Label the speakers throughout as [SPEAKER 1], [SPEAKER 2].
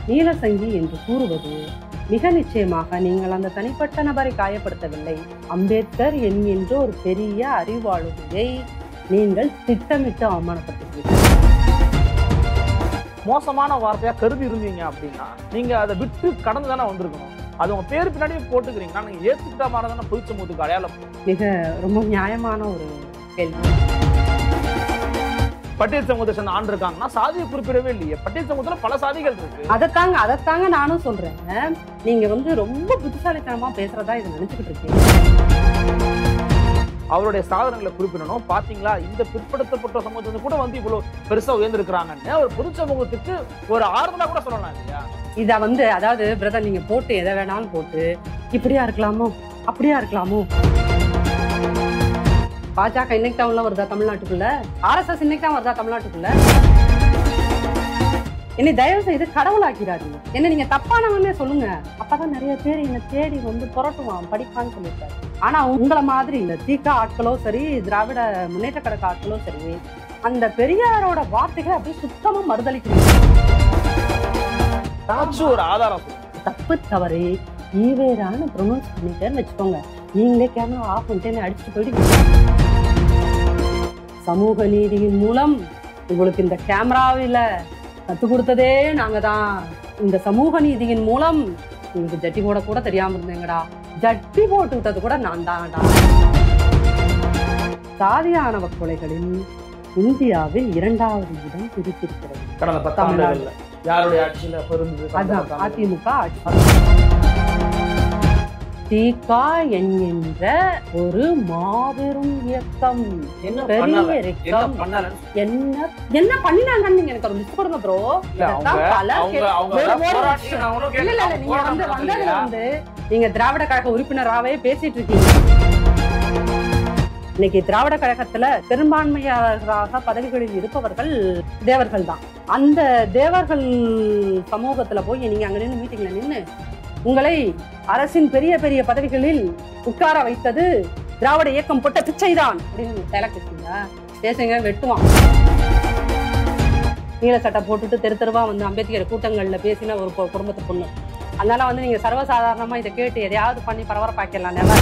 [SPEAKER 1] நீலசங்கி என்று கூறுவது மிக நிச்சயமாக நீங்கள் அந்த தனிப்பட்ட நபரை காயப்படுத்தவில்லை அம்பேத்கர் என்கின்ற ஒரு பெரிய அறிவாளுமையை நீங்கள் திட்டமிட்டு அவமானப்படுத்துகிறீர்கள்
[SPEAKER 2] மோசமான வார்த்தையா கருதி இருந்தீங்க அப்படின்னா நீங்க அதை விட்டு கடந்து தானே வந்திருக்கணும் அது உங்க பேர் பின்னாடியே போட்டுக்கிறீங்கன்னா நீங்க ஏத்துக்கிட்ட மாதிரி தானே பொதிச்ச முதுக்கு அடையாளம்
[SPEAKER 1] ரொம்ப நியாயமான ஒரு கேள்வி
[SPEAKER 2] பட்டியல் சமூகத்தை சேர்ந்த ஆண் இருக்காங்கன்னா சாதியை குறிப்பிடவே இல்லையே பட்டியல் சமூகத்துல பல சாதிகள் இருக்கு
[SPEAKER 1] அதைத்தாங்க அதைத்தாங்க நானும் சொல்றேன் நீங்க வந்து ரொம்ப புத்திசாலித்தனமா பேசுறதா இதை நினைச்சுக்கிட்டு இருக்கீங்க
[SPEAKER 2] அவருடைய சாதனைகளை குறிப்பிடணும் பாத்தீங்களா இந்த பிற்படுத்தப்பட்ட சமூகத்துல கூட வந்து இவ்வளவு பெருசா உயர்ந்திருக்கிறாங்கன்னு ஒரு பொது சமூகத்துக்கு ஒரு ஆறுதலா கூட சொல்லலாம் இல்லையா
[SPEAKER 1] இத வந்து அதாவது பிரதர் நீங்க போட்டு எதை வேணாலும் போட்டு இப்படியா இருக்கலாமோ அப்படியா இருக்கலாமோ பாஜக இன்னைக்கு தான் வருதா தமிழ்நாட்டுக்குள்ள ஆர்எஸ்எஸ் இன்னைக்கு தான் வருதா தமிழ்நாட்டுக்குள்ள என்னை தயவு செய்து கடவுளாக்கிறாதீங்க என்ன நீங்க தப்பானவன்னே சொல்லுங்க அப்பதான் நிறைய பேர் என்னை தேடி வந்து புரட்டுவான் படிப்பான்னு சொல்லியிருக்காரு ஆனா உங்களை மாதிரி இந்த தீக்கா ஆட்களோ சரி திராவிட முன்னேற்ற கழக ஆட்களோ சரி அந்த பெரியாரோட வார்த்தைகளை அப்படியே சுத்தமா மறுதளிக்கிறீங்க
[SPEAKER 2] ஏதாச்சும் ஒரு ஆதாரம் சொல்லுங்க.
[SPEAKER 1] தப்பு தவறு ஈவேரான்னு ப்ரொனவுன்ஸ் பண்ணிட்டேன்னு வச்சுக்கோங்க நீங்களே கேமரா ஆஃப் பண்ணிட்டேன்னு அடிச்சுட்டு போயிடுவீங்க சமூக நீதியின் மூலம் உங்களுக்கு இந்த கேமராவில் கற்றுக் கொடுத்ததே நாங்க தான் இந்த சமூக நீதியின் மூலம் உங்களுக்கு ஜட்டி போட கூட தெரியாம இருந்தேங்கடா ஜட்டி போட்டு விட்டது கூட நான் தான்டா சாதியானவ கொலைகளில் இந்தியாவில் இரண்டாவது இடம் பிடித்திருக்கிறது
[SPEAKER 2] கடந்த பத்தாண்டுகள்ல யாருடைய ஆட்சியில பொருந்து
[SPEAKER 1] அதான் அதிமுக ஆட்சி திக என்கின்ற ஒரு மாபெரும் இயக்கம்
[SPEAKER 2] என்ன
[SPEAKER 1] பெரிய
[SPEAKER 2] பண்ணல என்ன
[SPEAKER 1] இயக்கம்
[SPEAKER 2] பண்ணல
[SPEAKER 1] என்ன என்ன பண்ணினாங்கன்னு நீங்க எனக்கு ஒரு லிஸ்ட் கொடுங்க ப்ரோ
[SPEAKER 2] இல்ல அவங்க
[SPEAKER 1] பல
[SPEAKER 2] அவங்க அவங்க
[SPEAKER 1] ஒரு- ஒரு
[SPEAKER 2] போராட்டம்
[SPEAKER 1] நிமிஷம்.
[SPEAKER 2] நான் ஒண்ணும்
[SPEAKER 1] இல்ல இல்ல
[SPEAKER 2] கேட்கல.
[SPEAKER 1] இல்ல நீங்க வந்து
[SPEAKER 2] போராட்டம்
[SPEAKER 1] வந்ததுல
[SPEAKER 2] இல்லையா?
[SPEAKER 1] வந்து நீங்க திராவிட கழக உறுப்பினராகவே பேசிட்டு இருக்கீங்க இன்னைக்கு திராவிட கழகத்துல பெரும்பான்மையாளராக பதவிகளில் இருப்பவர்கள் தேவர்கள் தான் அந்த தேவர்கள் சமூகத்துல போய் நீங்க அங்க நின்று மீட்டிங்ல நின்னு உங்களை அரசின் பெரிய பெரிய பதவிகளில் உட்கார வைத்தது திராவிட இயக்கம் போட்ட பிச்சைதான் அப்படின்னு டைலாக் பேசுறீங்களா பேசுங்க வெட்டுவான் நீல சட்டை போட்டுட்டு தெரு தெருவா வந்து அம்பேத்கர் கூட்டங்கள்ல பேசின ஒரு பொ- குடும்பத்து பொண்ணு அதனால வந்து நீங்க சர்வசாதாரணமா இதை கேட்டு எதையாவது பண்ணி பரபரப்பாக்கிடலாம் never.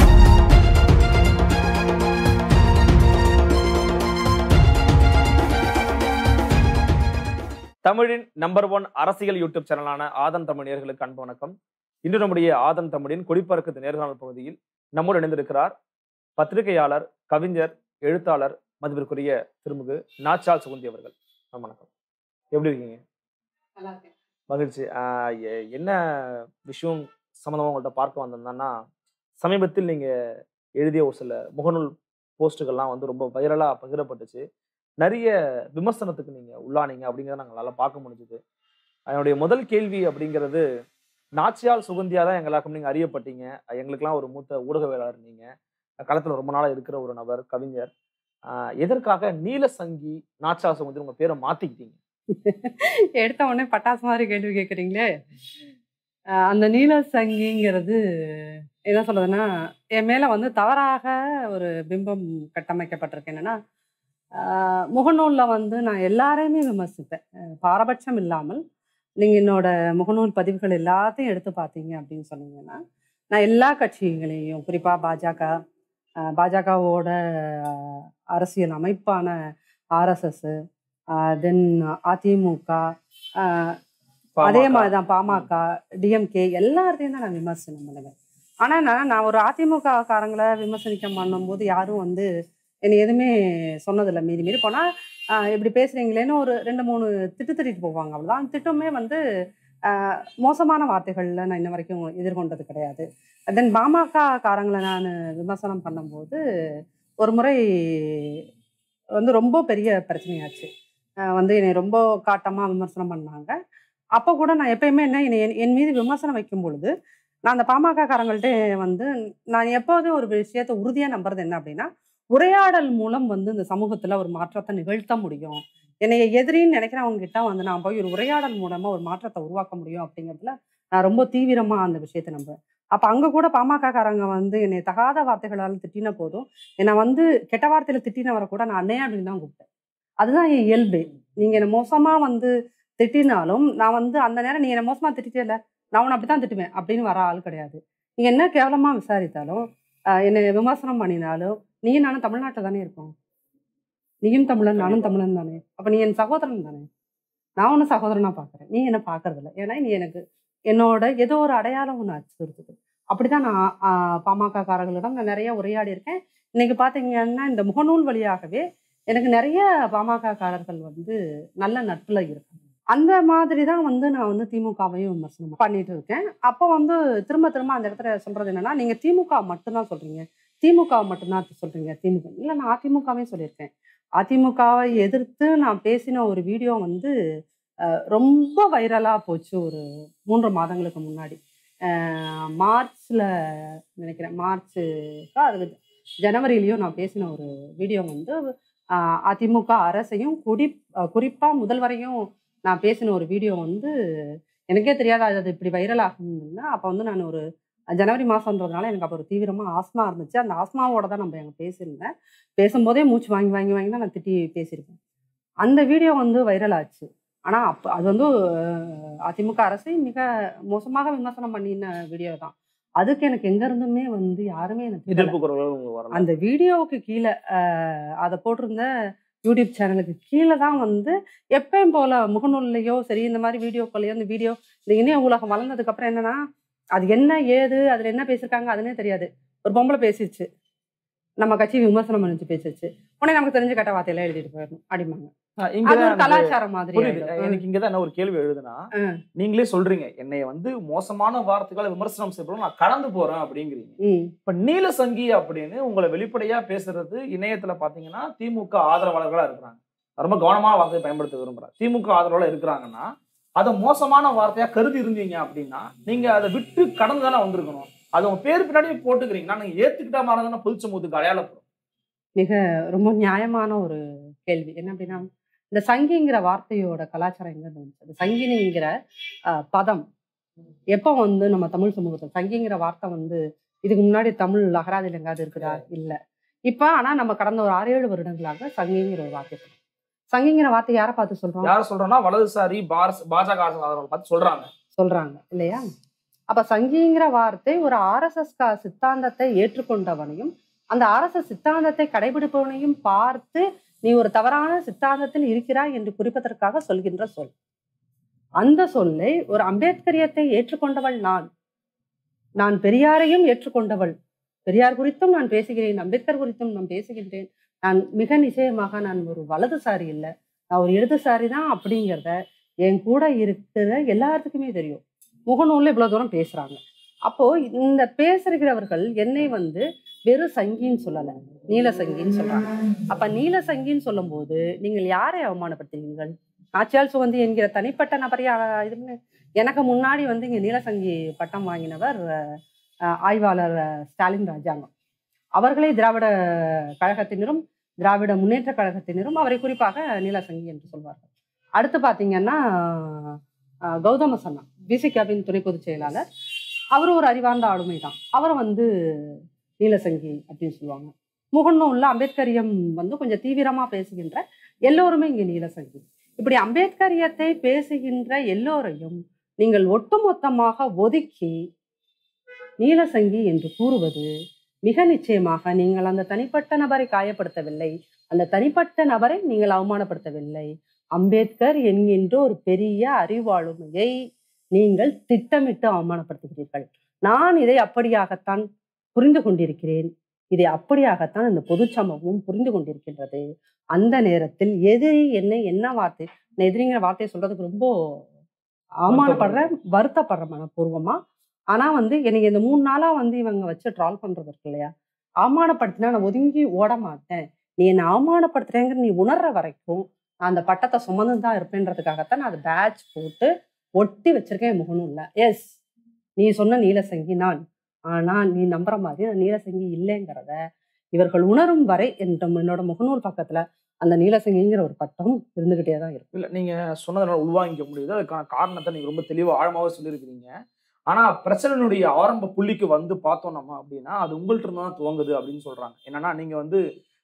[SPEAKER 2] தமிழின் நம்பர் ஒன் அரசியல் யூடியூப் சேனலான ஆதன் தமிழ் நேர்களுக்கு அன்பு வணக்கம் இன்று நம்முடைய ஆதன் தமிழின் கொடிப்பறக்கத்து நேர்காணல் பகுதியில் நம்மோடு இணைந்திருக்கிறார் பத்திரிகையாளர் கவிஞர் எழுத்தாளர் மதிப்பிற்குரிய திருமுகு நாச்சால் சுகுந்தி அவர்கள் ஆ, வணக்கம் எப்படி இருக்கீங்க மகிழ்ச்சி ஆஹ் எ- என்ன விஷயம் சம்மந்தமாக உங்கள்கிட்ட பார்க்க வந்திருந்தேன்னா சமீபத்தில் நீங்க எழுதிய ஒரு சில முகநூல் போஸ்ட்டுகள்லாம் வந்து ரொம்ப வைரலா பகிரப்பட்டுச்சு நிறைய விமர்சனத்துக்கு நீங்க உள்ளானீங்க அப்படிங்கிறத நாங்களால பார்க்க முடிஞ்சுது என்னுடைய முதல் கேள்வி அப்படிங்கிறது நாச்சியால் சுகந்தியா தான் எங்களாக்கும் நீங்க அறியப்பட்டீங்க எங்களுக்கெல்லாம் ஒரு மூத்த ஊடகவியலாளர் நீங்க களத்துல ரொம்ப நாளா இருக்கிற ஒரு நபர் கவிஞர் ஆஹ் எதற்காக நீலசங்கி நாச்சியால் சுகந்தி உங்க பேரை மாத்திக்கிட்டீங்க
[SPEAKER 1] எடுத்த உடனே பட்டாசு மாதிரி கேள்வி கேட்குறீங்களே அஹ் அந்த நீல சங்கிங்கிறது என்ன சொல்றதுன்னா என் மேல வந்து தவறாக ஒரு பிம்பம் கட்டமைக்கப்பட்டிருக்கு என்னன்னா ஆஹ் முகநூல்ல வந்து நான் எல்லாரையுமே விமர்சிப்பேன் அஹ் பாரபட்சம் இல்லாமல் நீங்க என்னோட முகநூல் பதிவுகள் எல்லாத்தையும் எடுத்து பார்த்தீங்க அப்படின்னு சொன்னீங்கன்னா நான் எல்லா கட்சிகளையும் குறிப்பா பாஜக அஹ் பாஜகவோட அரசியல் அமைப்பான ஆர்எஸ்எஸ் தென் அதிமுக ஆஹ் அதே மாதிரி தான் பாமக டிஎம்கே எல்லாத்தையும் தான் நான் விமர்சனம் பண்ணுவேன் ஆனால் நான் நான் ஒரு அதிமுக காரங்களை விமர்சனிக்க பண்ணும்போது யாரும் வந்து என்னை எதுவுமே சொன்னதில்லை மீறி மீறி போனால் இப்படி பேசுகிறீங்களேன்னு ஒரு ரெண்டு மூணு திட்டு திட்டிட்டு போவாங்க அவ்வளோதான் அந்த திட்டமே வந்து ஆஹ் மோசமான வார்த்தைகளில் நான் இன்ன வரைக்கும் எதிர்கொண்டது கிடையாது தென் பாமக காரங்களை நான் விமர்சனம் பண்ணும்போது ஒரு முறை வந்து ரொம்ப பெரிய பிரச்சனையாச்சு ஆஹ் வந்து என்னை ரொம்ப காட்டமாக விமர்சனம் பண்ணாங்க அப்போ கூட நான் எப்பயுமே என்ன என்னை என் என் மீது விமர்சனம் வைக்கும் பொழுது நான் அந்த பாமக காரங்கள்ட்ட வந்து நான் எப்போதும் ஒரு விஷயத்தை உறுதியாக நம்புறது என்ன அப்படின்னா உரையாடல் மூலம் வந்து இந்த சமூகத்தில் ஒரு மாற்றத்தை நிகழ்த்த முடியும் என்னைய எதிரின்னு நினைக்கிறவங்க கிட்ட வந்து நான் போய் ஒரு உரையாடல் மூலமா ஒரு மாற்றத்தை உருவாக்க முடியும் அப்படிங்கிறதுல நான் ரொம்ப தீவிரமா அந்த விஷயத்தை நம்புவேன் அப்ப அங்க கூட பாமக காரங்க வந்து என்னை தகாத வார்த்தைகளால் திட்டின போதும் என்னை வந்து கெட்ட வார்த்தையில திட்டினவரை கூட நான் அண்ணே அப்படின்னு தான் கூப்பிட்டேன் அதுதான் என் இயல்பு நீங்க என்ன மோசமா வந்து திட்டினாலும் நான் வந்து அந்த நேரம் நீ என்ன மோசமா திட்டிட்டே இல்லை நான் உன்னை அப்படித்தான் திட்டுவேன் அப்படின்னு வர ஆள் கிடையாது நீங்க என்ன கேவலமா விசாரித்தாலும் ஆஹ் என்னை விமர்சனம் பண்ணினாலும் நீயும் நானும் தமிழ்நாட்டில் தானே இருக்கோம் நீயும் தமிழன் நானும் தமிழன் தானே அப்ப நீ என் சகோதரன் தானே நான் ஒன்றும் சகோதரனா பார்க்குறேன் நீ என்ன பார்க்கறது இல்லை ஏன்னா நீ எனக்கு என்னோட ஏதோ ஒரு அடையாளம் ஒன்று அச்சுறுத்துது அப்படிதான் நான் ஆஹ் பாமக காரர்களிடம் நான் நிறைய உரையாடி இருக்கேன் இன்னைக்கு பார்த்தீங்கன்னா இந்த முகநூல் வழியாகவே எனக்கு நிறைய பாமக காரர்கள் வந்து நல்ல நட்புல இருக்காங்க அந்த மாதிரி தான் வந்து நான் வந்து திமுகவையும் விமர்சனம் பண்ணிட்டு இருக்கேன் அப்போ வந்து திரும்ப திரும்ப அந்த இடத்துல சொல்றது என்னன்னா நீங்க திமுக மட்டும்தான் சொல்றீங்க திமுக மட்டும்தான் சொல்றீங்க திமுக இல்லை நான் அதிமுகவையும் சொல்லியிருக்கேன் அதிமுகவை எதிர்த்து நான் பேசின ஒரு வீடியோ வந்து அஹ், ரொம்ப வைரலாக போச்சு ஒரு மூன்று மாதங்களுக்கு முன்னாடி அஹ், மார்ச்ல நினைக்கிறேன் மார்ச்சுக்கா அதுக்கு ஜனவரியிலையும் நான் பேசின ஒரு வீடியோ வந்து அஹ், அதிமுக அரசையும் குடி அஹ், குறிப்பா முதல்வரையும் நான் பேசின ஒரு வீடியோ வந்து எனக்கே தெரியாது அது அது இப்படி வைரல் ஆகும்னு அப்போ வந்து நான் ஒரு ஜனவரி மாதம்ன்றதுனால எனக்கு அப்போ ஒரு தீவிரமாக ஆஸ்மா இருந்துச்சு அந்த ஆஸ்மாவோட தான் நம்ம எங்க பேசியிருந்தேன் பேசும்போதே மூச்சு வாங்கி வாங்கி வாங்கி தான் நான் திட்டி பேசியிருக்கேன் அந்த வீடியோ வந்து வைரல் ஆச்சு ஆனால் அப்போ அது வந்து அஹ், அதிமுக அரசை மிக மோசமாக விமர்சனம் பண்ணின வீடியோ தான் அதுக்கு எனக்கு எங்க இருந்துமே வந்து யாருமே எனக்கு திட்டல.
[SPEAKER 2] எதிர்ப்பு குரல்கள் உங்களுக்கு வரல
[SPEAKER 1] அந்த வீடியோவுக்கு கீழே அஹ், அதை போட்டிருந்த யூடியூப் சேனலுக்கு கீழே தான் வந்து எப்பயும் போல முகநூல்லையோ சரி இந்த மாதிரி வீடியோக்கள்லையோ இந்த வீடியோ இந்த இணைய உலகம் வளர்ந்ததுக்கு அப்புறம் என்னன்னா அது என்ன ஏது அதுல என்ன பேசியிருக்காங்க அதுனே தெரியாது ஒரு பொம்பளை பேசிடுச்சு நம்ம கட்சி விமர்சனம் பண்ணிச்சு பேசிச்சு உடனே நமக்கு தெரிஞ்ச கட்ட வார்த்தையெல்லாம் எழுதிட்டு போயிடணும் அப்படிம்பாங்க
[SPEAKER 2] ஆஹ்
[SPEAKER 1] அது
[SPEAKER 2] இங்கதான்
[SPEAKER 1] ஒரு
[SPEAKER 2] எனக்கு
[SPEAKER 1] கலாச்சாரம் மாதிரி
[SPEAKER 2] புரியுது
[SPEAKER 1] ஆயிடும்.
[SPEAKER 2] எனக்கு இங்கதான் என்ன ஒரு கேள்வி எழுதுனா
[SPEAKER 1] ம்.
[SPEAKER 2] நீங்களே சொல்றீங்க என்னைய வந்து மோசமான வார்த்தைகளை விமர்சனம் செய்யப்படும் நான் கடந்து போறேன் அப்படிங்கிறீங்க
[SPEAKER 1] ம்
[SPEAKER 2] இப்ப நீலசங்கி அப்படின்னு உங்களை வெளிப்படையா பேசுறது இணையத்துல பாத்தீங்கன்னா திமுக ஆதரவாளர்களா இருக்கிறாங்க ரொம்ப கவனமான வார்த்தையை பயன்படுத்த விரும்புறேன் திமுக ஆதரவாளர் இருக்கிறாங்கன்னா அதை மோசமான வார்த்தையா கருதி இருந்தீங்க அப்படின்னா நீங்க அதை விட்டு கடந்து தானே வந்திருக்கணும் அது உங்க பேர் பின்னாடி போட்டுக்கிறீங்கன்னா நீங்க ஏத்துக்கிட்ட மாதிரி தானே பொது சமூகத்துக்கு அடையாளப்படும்
[SPEAKER 1] ரொம்ப நியாயமான ஒரு கேள்வி என்ன அப்படின்னா இந்த சங்கிங்கிற வார்த்தையோட கலாச்சாரம் எங்க இருந்து வந்துச்சு அந்த சங்கினிங்கிற அஹ், பதம் எப்போ வந்து நம்ம தமிழ் சமூகத்தில் சங்கிங்கிற வார்த்தை வந்து இதுக்கு முன்னாடி தமிழ் அகராதியில் எங்காவது இருக்குதா இல்ல இப்ப ஆனா நம்ம கடந்த ஒரு ஆறு ஏழு வருடங்களாக சங்கிங்கிற ஒரு வார்த்தை சொல்றோம். சங்கிங்கிற வார்த்தை யாரை பார்த்து சொல்றோம்
[SPEAKER 2] யார சொல்றோம்னா வலதுசாரி பாரஸ் பாஜக ஆதரவாளர்கள் பார்த்து சொல்றாங்க
[SPEAKER 1] சொல்றாங்க இல்லையா அப்ப சங்கிங்கிற வார்த்தை ஒரு ஆர்எஸ்எஸ் சித்தாந்தத்தை ஏற்றுக்கொண்டவனையும் அந்த ஆர்எஸ்எஸ் சித்தாந்தத்தை கடைபிடிப்பவனையும் பார்த்து நீ ஒரு தவறான சித்தாந்தத்தில் இருக்கிறாய் என்று குறிப்பதற்காக சொல்கின்ற சொல் அந்த சொல்லை ஒரு அம்பேத்கரியத்தை ஏற்றுக்கொண்டவள் நான் நான் பெரியாரையும் ஏற்றுக்கொண்டவள் பெரியார் குறித்தும் நான் பேசுகிறேன் அம்பேத்கர் குறித்தும் நான் பேசுகின்றேன் நான் மிக நிச்சயமாக நான் ஒரு வலதுசாரி இல்லை நான் ஒரு இடதுசாரி தான் அப்படிங்கிறத என் கூட இருக்கிற எல்லாத்துக்குமே தெரியும் முகநூல்ல இவ்வளவு தூரம் பேசுறாங்க அப்போ இந்த பேசுகிறவர்கள் என்னை வந்து வெறும் சங்கின்னு சொல்லல நீல சங்கின்னு சொல்றாங்க அப்ப நீல சங்கின்னு சொல்லும்போது நீங்கள் யாரை அவமானப்படுத்துகிறீர்கள் நாச்சியால் சுகந்தி என்கிற தனிப்பட்ட நபரை அஹ், இது பண்ணு. எனக்கு முன்னாடி வந்து இங்க நீலசங்கி பட்டம் வாங்கினவர் அஹ், ஆய்வாளர் அஹ், ஸ்டாலின் ராஜாங்கம் அவர்களே திராவிட கழகத்தினரும் திராவிட முன்னேற்ற கழகத்தினரும் அவரை குறிப்பாக நீலசங்கி என்று சொல்வார்கள் அடுத்து பாத்தீங்கன்னா அஹ், கௌதம சன்னா பிசிகாவின் துணை பொதுச் செயலாளர் அவர் ஒரு அறிவார்ந்த ஆளுமை தான் அவரை வந்து நீலசங்கி அப்படின்னு சொல்லுவாங்க முகநூல்ல அம்பேத்கரியம் வந்து கொஞ்சம் தீவிரமா பேசுகின்ற எல்லோருமே இங்க நீலசங்கி இப்படி அம்பேத்கரியத்தை பேசுகின்ற எல்லோரையும் நீங்கள் ஒட்டுமொத்தமாக ஒதுக்கி நீலசங்கி என்று கூறுவது மிக நிச்சயமாக நீங்கள் அந்த தனிப்பட்ட நபரை காயப்படுத்தவில்லை அந்த தனிப்பட்ட நபரை நீங்கள் அவமானப்படுத்தவில்லை அம்பேத்கர் என்கின்ற ஒரு பெரிய அறிவாளுமையை நீங்கள் திட்டமிட்டு அவமானப்படுத்துகிறீர்கள் நான் இதை அப்படியாகத்தான் புரிந்து கொண்டிருக்கிறேன் இதை அப்படியாகத்தான் இந்த பொது சமூகமும் புரிந்து கொண்டிருக்கின்றது அந்த நேரத்தில் எதிரி என்ன என்ன வார்த்தை நான் எதிரிங்கிற வார்த்தையை சொல்றதுக்கு ரொம்ப அவமானப்படுறேன் வருத்தப்படுறேன் மனப்பூர்வமா ஆனா வந்து எனக்கு இந்த மூணு நாளா வந்து இவங்க வச்சு ட்ரால் பண்றது இருக்கு இல்லையா அவமானப்படுத்தினா நான் ஒதுங்கி ஓட மாட்டேன் நீ என்னை அவமானப்படுத்துறேங்கிற நீ உணர்ற வரைக்கும் நான் அந்த பட்டத்தை சுமந்து தான் இருப்பேன்றதுக்காகத்தான் நான் அதை பேட்ச் போட்டு ஒட்டி வச்சிருக்கேன் என் முகநூல்ல எஸ் நீ சொன்ன நீலசங்கி நான் ஆனா நீ நம்புற மாதிரி நான் நீலசங்கி இல்லைங்கிறத இவர்கள் உணரும் வரை என்ற என்னோட முகநூல் பக்கத்துல அந்த நீலசங்கிங்கிற ஒரு பட்டம் இருந்துகிட்டே தான் இருக்கும்
[SPEAKER 2] இல்ல நீங்க சொன்னதுனால உள்வாங்கிக்க முடியுது அதுக்கான காரணத்தை நீங்க ரொம்ப தெளிவா ஆழமாவே சொல்லியிருக்கிறீங்க ஆனா பிரச்சனையினுடைய ஆரம்ப புள்ளிக்கு வந்து பார்த்தோம் நம்ம அப்படின்னா அது உங்கள்ட்ட இருந்து தான் துவங்குது அப்படின்னு சொல்றாங்க என்னன்னா நீங்க வந்து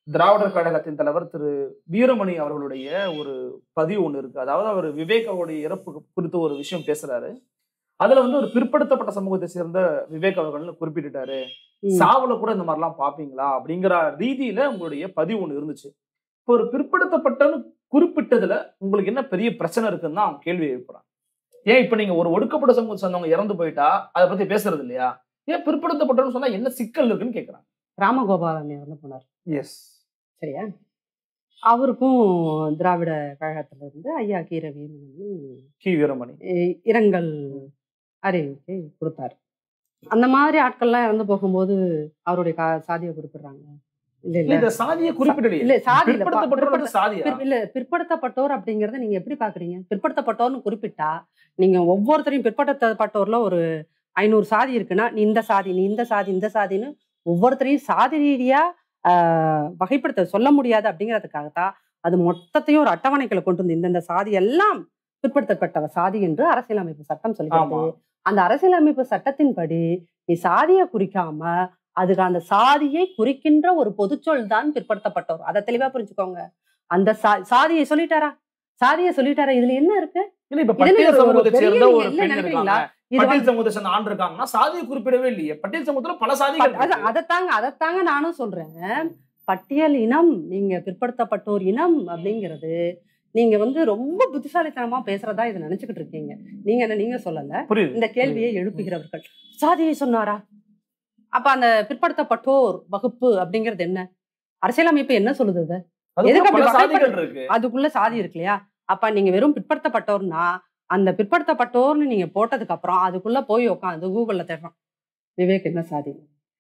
[SPEAKER 2] திராவிடர் கழகத்தின் தலைவர் திரு வீரமணி அவர்களுடைய ஒரு பதிவு ஒண்ணு இருக்கு அதாவது அவர் விவேக் அவருடைய இறப்பு குறித்து ஒரு விஷயம் பேசுறாரு அதுல வந்து ஒரு பிற்படுத்தப்பட்ட சமூகத்தை சேர்ந்த விவேக் அவர்கள்னு குறிப்பிட்டுட்டாரு
[SPEAKER 1] ம்.
[SPEAKER 2] சாவுல கூட இந்த மாதிரிலாம் பாப்பீங்களா அப்படிங்கிற ரீதியில உங்களுடைய பதிவு ஒண்ணு இருந்துச்சு இப்போ ஒரு பிற்படுத்தப்பட்டன்னு குறிப்பிட்டதுல உங்களுக்கு என்ன பெரிய பிரச்சனை இருக்குன்னு தான் அவங்க கேள்வி எழுப்புறாங்க ஏன் இப்ப நீங்க ஒரு ஒடுக்கப்பட்ட சமூகத்தை சேர்ந்தவங்க இறந்து போயிட்டா அதை பத்தி பேசுறது இல்லையா ஏன் பிற்படுத்தப்பட்டன்னு சொன்னா என்ன சிக்கல் இருக்குன்னு கேக்குறாங்க
[SPEAKER 1] ராமகோபாலன் இறந்து போனார்
[SPEAKER 2] எஸ்
[SPEAKER 1] சரியா அவருக்கும் திராவிட கழகத்துல இருந்து ஐயா கீர வீரமணி
[SPEAKER 2] கி வீரமணி
[SPEAKER 1] இ- இரங்கல் அறிவிக்கை கொடுத்தாரு அந்த மாதிரி ஆட்கள்லாம் இறந்து போகும்போது அவருடைய கா- சாதியை குறிப்பிடுறாங்க இல்ல
[SPEAKER 2] இல்ல
[SPEAKER 1] இல்ல
[SPEAKER 2] இந்த சாதியை குறிப்பிடலையே
[SPEAKER 1] இல்ல சாதி இல்ல, பா-
[SPEAKER 2] பிற்படுத்தப்பட்டவர்கள்
[SPEAKER 1] பிற்படுத்த-
[SPEAKER 2] சாதியா
[SPEAKER 1] பிற்- இல்ல பிற்படுத்தப்பட்டோர் அப்படிங்கறத நீங்க எப்படி பாக்குறீங்க பிற்படுத்தப்பட்டோர்னு குறிப்பிட்டா நீங்க ஒவ்வொருத்தரையும் பிற்படுத்தப்பட்டோர்ல ஒரு ஐநூறு சாதி இருக்குன்னா நீ இந்த சாதி நீ இந்த சாதி இந்த சாதின்னு ஒவ்வொருத்தரையும் சாதி ரீதியா ஆஹ், வகைப்படுத்த சொல்ல முடியாது அப்படிங்கிறதுக்காகத்தான் அது மொத்தத்தையும் ஒரு அட்டவணைக்குள்ள கொண்டு வந்து இந்தந்த சாதி எல்லாம் பிற்படுத்தப்பட்ட சாதி என்று அரசியலமைப்பு சட்டம் சொல்லுகிறது
[SPEAKER 2] ஆமா.
[SPEAKER 1] அந்த அரசியலமைப்பு சட்டத்தின்படி நீ சாதியை குறிக்காம அதுக்கு அந்த சாதியை குறிக்கின்ற ஒரு பொதுச்சொல் தான் பிற்படுத்தப்பட்டோர் அதை தெளிவா புரிஞ்சுக்கோங்க அந்த சா- சாதியை சொல்லிட்டாரா சாதியை சொல்லிட்டாரா இதுல என்ன இருக்கு
[SPEAKER 2] இல்ல இப்ப
[SPEAKER 1] இதுல
[SPEAKER 2] பட்டியல்
[SPEAKER 1] ஒரு- ஒரு
[SPEAKER 2] சமூகத்தை
[SPEAKER 1] பெரிய
[SPEAKER 2] சேர்ந்த
[SPEAKER 1] நீங்க
[SPEAKER 2] ஒரு
[SPEAKER 1] என்ன
[SPEAKER 2] பெண்
[SPEAKER 1] நினைக்கிறீங்களா?
[SPEAKER 2] இருக்காங்க
[SPEAKER 1] இது
[SPEAKER 2] பட்டியல்
[SPEAKER 1] வந்து-
[SPEAKER 2] சமூகத்தை சேர்ந்த ஆண் இருக்காங்கன்னா சாதியை குறிப்பிடவே இல்லையே பட்டியல் சமூகத்துல பல சாதிகள்
[SPEAKER 1] பட்- அது-
[SPEAKER 2] இருக்கு.
[SPEAKER 1] அதைத்தாங்க அதைத்தாங்க நானும் சொல்றேன் பட்டியல் இனம் நீங்க பிற்படுத்தப்பட்டோர் இனம் அப்படிங்கிறது நீங்க வந்து ரொம்ப புத்திசாலித்தனமா பேசுறதா இதை நினைச்சுக்கிட்டு இருக்கீங்க நீங்க என்ன நீங்க சொல்லல
[SPEAKER 2] புரியுது
[SPEAKER 1] இந்த கேள்வியை எழுப்புகிறவர்கள் சாதியை சொன்னாரா அப்ப அந்த பிற்படுத்தப்பட்டோர் வகுப்பு அப்படிங்கிறது என்ன அரசியலமைப்பு என்ன சொல்லுது அது?
[SPEAKER 2] அதுக்குள்ள
[SPEAKER 1] எதுக்கு அப்படி
[SPEAKER 2] பல சாதிகள்
[SPEAKER 1] வகைப்படு-
[SPEAKER 2] இருக்கு
[SPEAKER 1] அதுக்குள்ள சாதி இருக்கு இல்லையா அப்ப நீங்க வெறும் பிற்படுத்தப்பட்டோர்னா அந்த பிற்படுத்தப்பட்டோர்னு நீங்க போட்டதுக்கு அப்புறம் அதுக்குள்ள போய் உட்காந்து கூகுள்ல தேடுறோம் விவேக் என்ன சாதி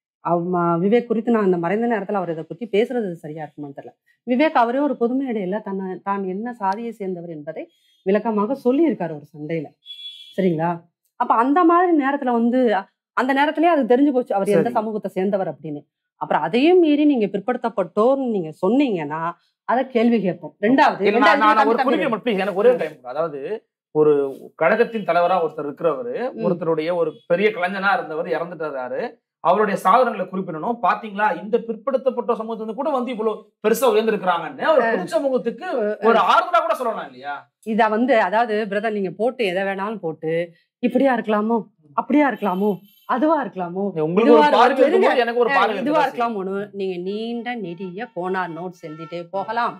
[SPEAKER 1] அவ விவேக் குறித்து நான் அந்த மறைந்த நேரத்துல அவர் இதை பத்தி பேசுறது சரியா இருக்குமான்னு தெரியல விவேக் அவரே ஒரு பொது மேடையில தன்னை தான் என்ன சாதியை சேர்ந்தவர் என்பதை விளக்கமாக சொல்லி இருக்காரு ஒரு சண்டையில சரிங்களா அப்ப அந்த மாதிரி நேரத்துல வந்து அந்த நேரத்திலேயே அது தெரிஞ்சு போச்சு அவர் எந்த
[SPEAKER 2] சரி.
[SPEAKER 1] சமூகத்தை சேர்ந்தவர் அப்படின்னு அப்புறம் அதையும் மீறி நீங்க பிற்படுத்தப்பட்டோர்னு நீங்க சொன்னீங்கன்னா அதை கேள்வி கேட்போம் ரெண்டாவது
[SPEAKER 2] இல்ல, நான் நான் ஒரு
[SPEAKER 1] ரெண்டாவது
[SPEAKER 2] குறிப்பை மட்டும் please, எனக்கு ஒரே டைம் அதாவது ஒரு கழகத்தின் தலைவரா ஒருத்தர் இருக்கிறவரு
[SPEAKER 1] ம்.
[SPEAKER 2] ஒருத்தருடைய ஒரு பெரிய கலைஞனா இருந்தவர் இறந்துட்டாரு அவருடைய சாதனைகளை குறிப்பிடணும் பாத்தீங்களா இந்த பிற்படுத்தப்பட்ட சமூகத்துல கூட வந்து இவ்வளவு பெருசா உயர்ந்திருக்கிறாங்கன்னு ஒரு பொது சமூகத்துக்கு ஒரு ஆறுதலா கூட சொல்லலாம் இல்லையா
[SPEAKER 1] இத வந்து அதாவது பிரதர் நீங்க போட்டு எதை வேணாலும் போட்டு இப்படியா இருக்கலாமோ அப்படியா இருக்கலாமோ அதுவா இருக்கலாமோ
[SPEAKER 2] உங்களுக்கு ஒரு
[SPEAKER 1] இதுவா
[SPEAKER 2] பார்வை
[SPEAKER 1] இருக்கு.
[SPEAKER 2] இருக்கும்போது எனக்கு ஒரு
[SPEAKER 1] அஹ்
[SPEAKER 2] பார்வை
[SPEAKER 1] இதுவா
[SPEAKER 2] இருக்கதான்
[SPEAKER 1] இருக்கலாமோன்னு நீங்க நீண்ட நெடிய கோனார் நோட்ஸ் எழுதிட்டே போகலாம்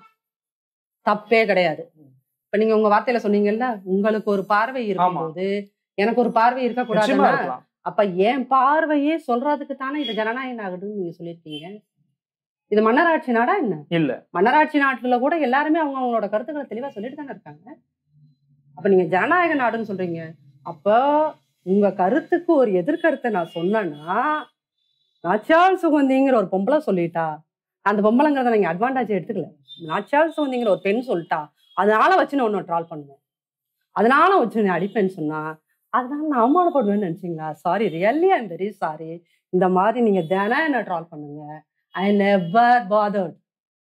[SPEAKER 1] தப்பே கிடையாது இப்ப நீங்க உங்க வார்த்தையில சொன்னீங்கல்ல உங்களுக்கு ஒரு பார்வை இருக்கும்போது எனக்கு ஒரு பார்வை இருக்க
[SPEAKER 2] செய்யும். நிச்சயமா
[SPEAKER 1] கூடாதுன்னா
[SPEAKER 2] இருக்கலாம்
[SPEAKER 1] அப்ப என் பார்வையே சொல்றதுக்கு தானே இது ஜனநாயக நாடுன்னு நீங்க சொல்லியிருக்கீங்க இது மன்னராட்சி நாடா என்ன
[SPEAKER 2] இல்ல
[SPEAKER 1] மன்னராட்சி நாட்டுல கூட எல்லாருமே அவங்க அவங்களோட கருத்துக்களை தெளிவா சொல்லிட்டு தானே இருக்காங்க அப்ப நீங்க ஜனநாயக நாடுன்னு சொல்றீங்க அப்போ உங்க கருத்துக்கு ஒரு எதிர்கருத்தை நான் சொன்னேன்னா நாச்சியால் சுகந்திங்கிற ஒரு பொம்பளை சொல்லிட்டா அந்த பொம்பளைங்கிறத நீங்க அட்வான்டேஜ் எடுத்துக்கல நாச்சியால் சுகந்திங்கிற ஒரு பெண் சொல்லிட்டா அதனால வச்சு நான் ஒன்று ட்ரால் பண்ணுவேன் அதனால வச்சு நீ அடிப்பேன்னு சொன்னா அதனால நான் அவமானப்படுவேன்னு நினைச்சீங்களா sorry really I'm very sorry இந்த மாதிரி நீங்க தினம் என்ன ட்ரால் பண்ணுங்க ஐ நெவர் பாதர்ட்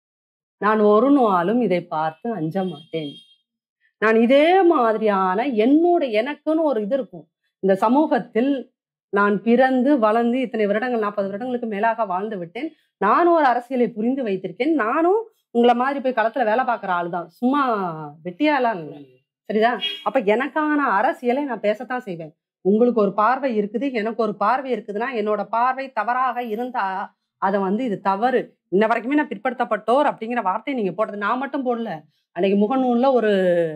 [SPEAKER 1] நான் ஒரு நாளும் இதை பார்த்து அஞ்ச மாட்டேன் நான் இதே மாதிரியான என்னோட எனக்குன்னு ஒரு இது இருக்கும் இந்த சமூகத்தில் நான் பிறந்து வளர்ந்து இத்தனை வருடங்கள் நாற்பது வருடங்களுக்கு மேலாக வாழ்ந்து விட்டேன் நானும் ஒரு அரசியலை புரிந்து வைத்திருக்கேன் நானும் உங்களை மாதிரி போய் களத்துல வேலை பார்க்குற ஆள் தான் சும்மா வெட்டியாலாம் இல்லை சரிதா அப்ப எனக்கான அரசியலை நான் பேசத்தான் செய்வேன் உங்களுக்கு ஒரு பார்வை இருக்குது எனக்கு ஒரு பார்வை இருக்குதுன்னா என்னோட பார்வை தவறாக இருந்தா அதை வந்து இது தவறு இன்ன வரைக்குமே நான் பிற்படுத்தப்பட்டோர் அப்படிங்கிற வார்த்தையை நீங்க போட்டது நான் மட்டும் போடல அன்னைக்கு முகநூல்ல ஒரு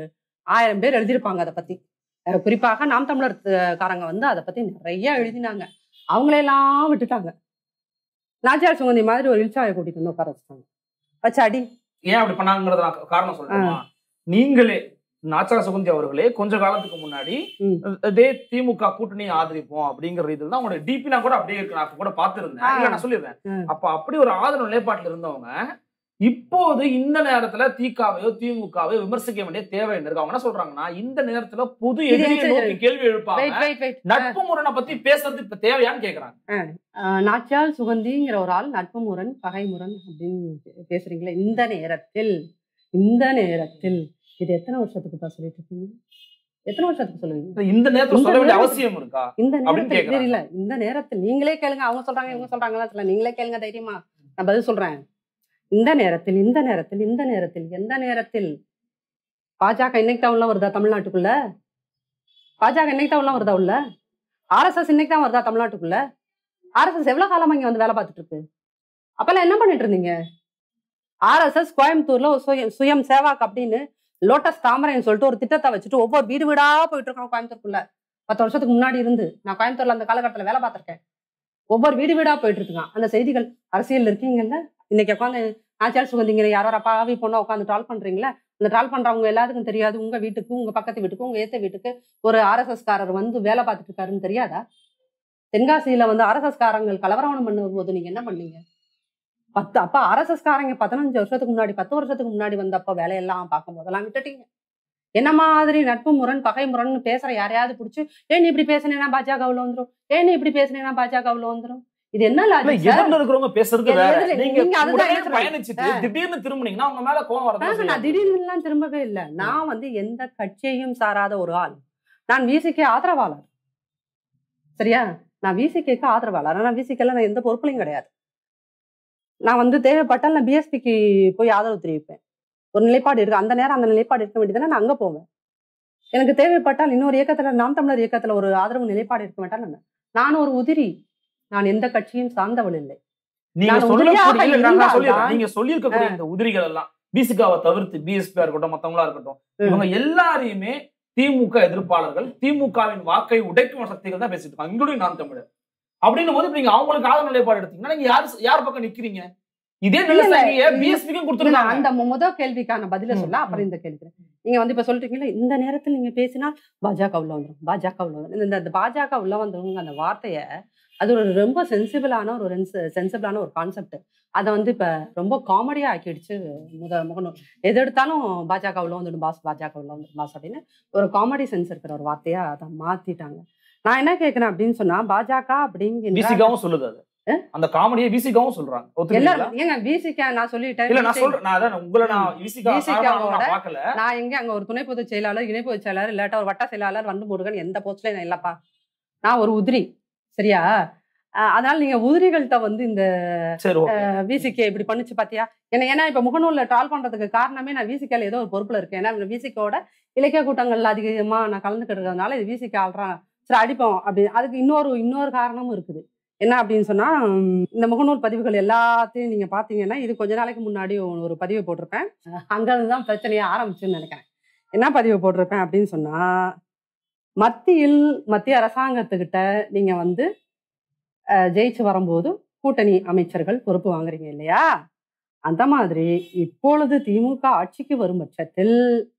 [SPEAKER 1] ஆயிரம் பேர் எழுதியிருப்பாங்க அதை பத்தி அஹ் குறிப்பாக நாம் தமிழர் அஹ், காரங்க வந்து அதை பத்தி நிறைய எழுதினாங்க அவங்களையெல்லாம் விட்டுட்டாங்க நாச்சியார் சுகந்தி மாதிரி ஒரு இல்சாவை கூட்டிட்டு வந்து உட்கார வச்சுட்டாங்க வச்சு அடி
[SPEAKER 2] ஏன் அப்படி பண்ணாங்கிறத நான் காரணம் சொல்லணுமா நீங்களே நாச்சா சுகந்தி அவர்களே கொஞ்ச காலத்துக்கு முன்னாடி
[SPEAKER 1] ம்.
[SPEAKER 2] அதே திமுக கூட்டணி ஆதரிப்போம் அப்படிங்கிற இதுல தான் உங்களுடைய டிபி நான் கூட அப்படியே இருக்கு நான் கூட பார்த்திருந்தேன்
[SPEAKER 1] ஆ.
[SPEAKER 2] இல்ல நான் சொல்லிடுறேன்
[SPEAKER 1] ம்.
[SPEAKER 2] அப்ப அப்படி ஒரு ஆதரவு நிலைப்பாட்டுல இருந்தவங்க இப்போது இந்த நேரத்துல திகாவையோ திமுகவையோ விமர்சிக்க வேண்டிய தேவை என்ன இருக்கு அவங்க என்ன சொல்றாங்கன்னா இந்த நேரத்துல பொது
[SPEAKER 1] இது
[SPEAKER 2] எதிரியை
[SPEAKER 1] சரி,
[SPEAKER 2] நோக்கி கேள்வி
[SPEAKER 1] வெயிட்
[SPEAKER 2] எழுப்பாங்க
[SPEAKER 1] வெயிட் வெயிட்
[SPEAKER 2] நட்பு முரணை பத்தி பேசுறது இப்ப தேவையான்னு கேக்குறாங்க
[SPEAKER 1] நாச்சியால் சுகந்திங்கிற ஒரு ஆள் நட்பு முரண் பகை முரண் அப்படின்னு பே- பேசுறீங்களே இந்த நேரத்தில் இந்த நேரத்தில் இது எத்தனை வருஷத்துக்கு தான் சொல்லிட்டு இருக்கீங்க எத்தனை வருஷத்துக்கு சொல்லுவீங்க
[SPEAKER 2] இந்த நேரத்துல
[SPEAKER 1] இந்த
[SPEAKER 2] சொல்ல வேண்டிய
[SPEAKER 1] நேரத்துல-
[SPEAKER 2] அவசியம் இருக்கா
[SPEAKER 1] இந்த
[SPEAKER 2] அப்படின்னு
[SPEAKER 1] நேரத்தில்
[SPEAKER 2] கேக்குறாங்க.
[SPEAKER 1] தெரியல இந்த நேரத்தில் நீங்களே கேளுங்க அவங்க சொல்றாங்க இவங்க சொல்றாங்களா தெரியல நீங்களே கேளுங்க தைரியமா நான் பதில் சொல்றேன் இந்த நேரத்தில் இந்த நேரத்தில் இந்த நேரத்தில் எந்த நேரத்தில் பாஜக இன்னைக்கு தான் உள்ள வருதா தமிழ்நாட்டுக்குள்ள பாஜக இன்னைக்கு தான் உள்ள வருதா உள்ள ஆர்எஸ்எஸ் இன்னைக்கு தான் வருதா தமிழ்நாட்டுக்குள்ள ஆர்எஸ்எஸ் எவ்வளவு காலமா இங்க வந்து வேலை பார்த்துட்டு இருக்கு அப்பெல்லாம் என்ன பண்ணிட்டு இருந்தீங்க ஆர்எஸ்எஸ் கோயம்புத்தூர்ல ஒரு சுயம் சுயம் சேவாக் அப்படின்னு லோட்டஸ் தாமரைன்னு சொல்லிட்டு ஒரு திட்டத்தை வச்சுட்டு ஒவ்வொரு வீடு வீடா போயிட்டு இருக்கான் கோயம்புத்தூருக்குள்ள பத்து வருஷத்துக்கு முன்னாடி இருந்து நான் கோயம்புத்தூர்ல அந்த காலகட்டத்துல வேலை பார்த்திருக்கேன் ஒவ்வொரு வீடு வீடா போயிட்டு இருக்கான் அந்த செய்திகள் அரசியல் இருக்கீங்கல்ல இன்னைக்கு உட்காந்து ஆச்சார் சுகந்திங்கிற யாரோ பாவி பொண்ணா உட்காந்து ட்ரால் பண்றீங்களா அந்த ட்ரால் பண்றவங்க எல்லாத்துக்கும் தெரியாது உங்க வீட்டுக்கு உங்க பக்கத்து வீட்டுக்கு உங்க ஏத்த வீட்டுக்கு ஒரு ஆர்எஸ்எஸ் காரர் வந்து வேலை பார்த்துட்டு இருக்காருன்னு தெரியாதா தென்காசியில வந்து ஆர்எஸ்எஸ் காரங்கள் கலவரம் பண்ணும்போது நீங்க என்ன பண்ணீங்க பத்து அப்ப ஆர்எஸ்எஸ் காரங்க பதினஞ்சு வருஷத்துக்கு முன்னாடி பத்து வருஷத்துக்கு முன்னாடி வந்தப்ப வேலையெல்லாம் பார்க்கும் போதெல்லாம் விட்டுட்டீங்க என்ன மாதிரி நட்பு முரண் பகை முரண்னு பேசுற யாரையாவது பிடிச்சி ஏன் நீ இப்படி பேசினேன்னா பாஜகவுல வந்துரும் ஏன் நீ இப்படி பேசினேன்னா பாஜகவுல வந்துரும் இது என்ன
[SPEAKER 2] இல்ல
[SPEAKER 1] logic sir?
[SPEAKER 2] எதிர்ல இருக்கிறவங்க பேசுறது
[SPEAKER 1] எதிர்ல-
[SPEAKER 2] வேற
[SPEAKER 1] எதிர்ல-
[SPEAKER 2] நீங்க
[SPEAKER 1] நீங்க அதுதான்
[SPEAKER 2] உடனே
[SPEAKER 1] என்ன சொல்றீங்க?
[SPEAKER 2] பயணிச்சுட்டு திடீர்னு திரும்பினீங்கன்னா அவங்க மேல கோவம்
[SPEAKER 1] ஆஹ், நான்
[SPEAKER 2] வரதான்
[SPEAKER 1] திடீர்னு எல்லாம் திரும்பவே இல்லை நான் வந்து எந்த கட்சியையும் சாராத ஒரு ஆள் நான் விசிக்கு ஆதரவாளர் சரியா நான் விசிக்கு ஆதரவாளர் ஆனா விசிக்கெல்லாம் நான் எந்த பொறுப்புலையும் கிடையாது நான் வந்து தேவைப்பட்டால் நான் பிஎஸ்பிக்கு போய் ஆதரவு தெரிவிப்பேன் ஒரு நிலைப்பாடு இருக்கு அந்த நேரம் அந்த நிலைப்பாடு இருக்க வேண்டியதுனா நான் அங்க போவேன் எனக்கு தேவைப்பட்டால் இன்னொரு இயக்கத்துல நாம் தமிழர் இயக்கத்துல ஒரு ஆதரவு நிலைப்பாடு இருக்க வேண்டாம் நான் நானும் ஒரு உதிரி நான் எந்த கட்சியும் சார்ந்தவள் இல்லை
[SPEAKER 2] நீங்க
[SPEAKER 1] நான்
[SPEAKER 2] சொல்லக்கூடிய
[SPEAKER 1] உதவியாக
[SPEAKER 2] இல்ல, நான்
[SPEAKER 1] இருந்தால்தான்
[SPEAKER 2] சொல்லிடுறேன். நீங்க சொல்லியிருக்கக்கூடிய இந்த உதிரிகள் எல்லாம் பிசிகாவை தவிர்த்து பிஎஸ்பியா இருக்கட்டும் மத்தவங்களா இருக்கட்டும் இவங்க எல்லாரையுமே திமுக எதிர்ப்பாளர்கள் திமுகவின் வாக்கை உடைக்கும் சக்திகள் தான் பேசிட்டு இருக்காங்க இன்க்ளூடிங் நான் தமிழர் அப்படின்னும் போது இப்ப நீங்க அவங்களுக்கு ஆதரவு நிலைப்பாடு எடுத்தீங்கன்னா நீங்க யார் யார் பக்கம் நிக்கிறீங்க இதே
[SPEAKER 1] இல்ல,
[SPEAKER 2] நிலசங்கிய
[SPEAKER 1] இல்ல.
[SPEAKER 2] பிஎஸ்பிக்கும்
[SPEAKER 1] இல்ல,
[SPEAKER 2] கொடுத்துருக்காங்க
[SPEAKER 1] அந்த மு- முத கேள்விக்கான பதில
[SPEAKER 2] ம்,
[SPEAKER 1] சொல்ல அப்புறம் இந்த கேள்வி நீங்க வந்து இப்ப சொல்றீங்களா இந்த நேரத்தில் நீங்க பேசினால் பாஜக உள்ள வந்துடும் பாஜக உள்ள வந்துடும் இந்த இந்த பாஜக உள்ள வந்தவங்க அந்த வார்த்தைய அது ஒரு ரொம்ப சென்சிபிளான ஒரு சென்சிபிளான ஒரு கான்செப்ட் அதை வந்து இப்ப ரொம்ப காமெடியா ஆக்கிடுச்சு முத முகநூல் எது எடுத்தாலும் பாஜக உள்ள வந்துடும் பாஸ் பாஜக உள்ள வந்துடும் பாஸ் அப்படின்னு ஒரு காமெடி சென்ஸ் இருக்கிற ஒரு வார்த்தையா அதை மாத்திட்டாங்க நான் என்ன கேட்கிறேன் அப்படின்னு சொன்னா பாஜக அப்படிங்கிற
[SPEAKER 2] விசிகாவும் சொல்லுது அது அந்த காமெடியை விசிகாவும் சொல்றாங்க ஒத்துக்கிறீங்களா
[SPEAKER 1] எல்லாரும் ஏங்க விசிக்க நான் சொல்லிட்டேன்
[SPEAKER 2] இல்ல நான்
[SPEAKER 1] VC
[SPEAKER 2] சொல்றேன் நான் அதான் உங்களை நான் விசிகா
[SPEAKER 1] VCK வோட
[SPEAKER 2] நான் பார்க்கல
[SPEAKER 1] நான் எங்க அங்க ஒரு துணை பொதுச் செயலாளர் இணை பொதுச் செயலாளர் இல்லாட்டா ஒரு வட்ட செயலாளர் வந்து முருகன் எந்த போஸ்ட்லயும் நான் இல்லப்பா நான் ஒரு உதிரி சரியா அஹ் அதனால நீங்க உதிரிகள்கிட்ட வந்து இந்த
[SPEAKER 2] சரி ஓகே
[SPEAKER 1] விசிகே இப்படி பண்ணுச்சு பாத்தியா என்ன ஏன்னா இப்ப முகநூல்ல ட்ரால் பண்றதுக்கு காரணமே நான் விசிகேல ஏதோ ஒரு பொறுப்புல இருக்கேன் ஏன்னா விசிகோட இலக்கிய கூட்டங்கள்ல அதிகமா நான் கலந்துக்கிட்டு இருக்கிறதுனால இது விசிகே ஆள்றான் சரி அடிப்போம் அப்படி அதுக்கு இன்னொரு இன்னொரு காரணமும் இருக்குது என்ன அப்படின்னு சொன்னா உம், இந்த முகநூல் பதிவுகள் எல்லாத்தையும் நீங்க பாத்தீங்கன்னா இது கொஞ்ச நாளைக்கு முன்னாடி ஒரு- ஒரு பதிவு போட்டிருப்பேன் அங்கிருந்து தான் பிரச்சனையே ஆரம்பிச்சுன்னு நினைக்கிறேன் என்ன பதிவு போட்டிருப்பேன் அப்படின்னு சொன்னா மத்தியில் மத்திய அரசாங்கத்துக்கிட்ட நீங்க வந்து அஹ், ஜெயிச்சு வரும்போது கூட்டணி அமைச்சர்கள் பொறுப்பு வாங்குறீங்க இல்லையா அந்த மாதிரி இப்பொழுது திமுக ஆட்சிக்கு வரும் பட்சத்தில்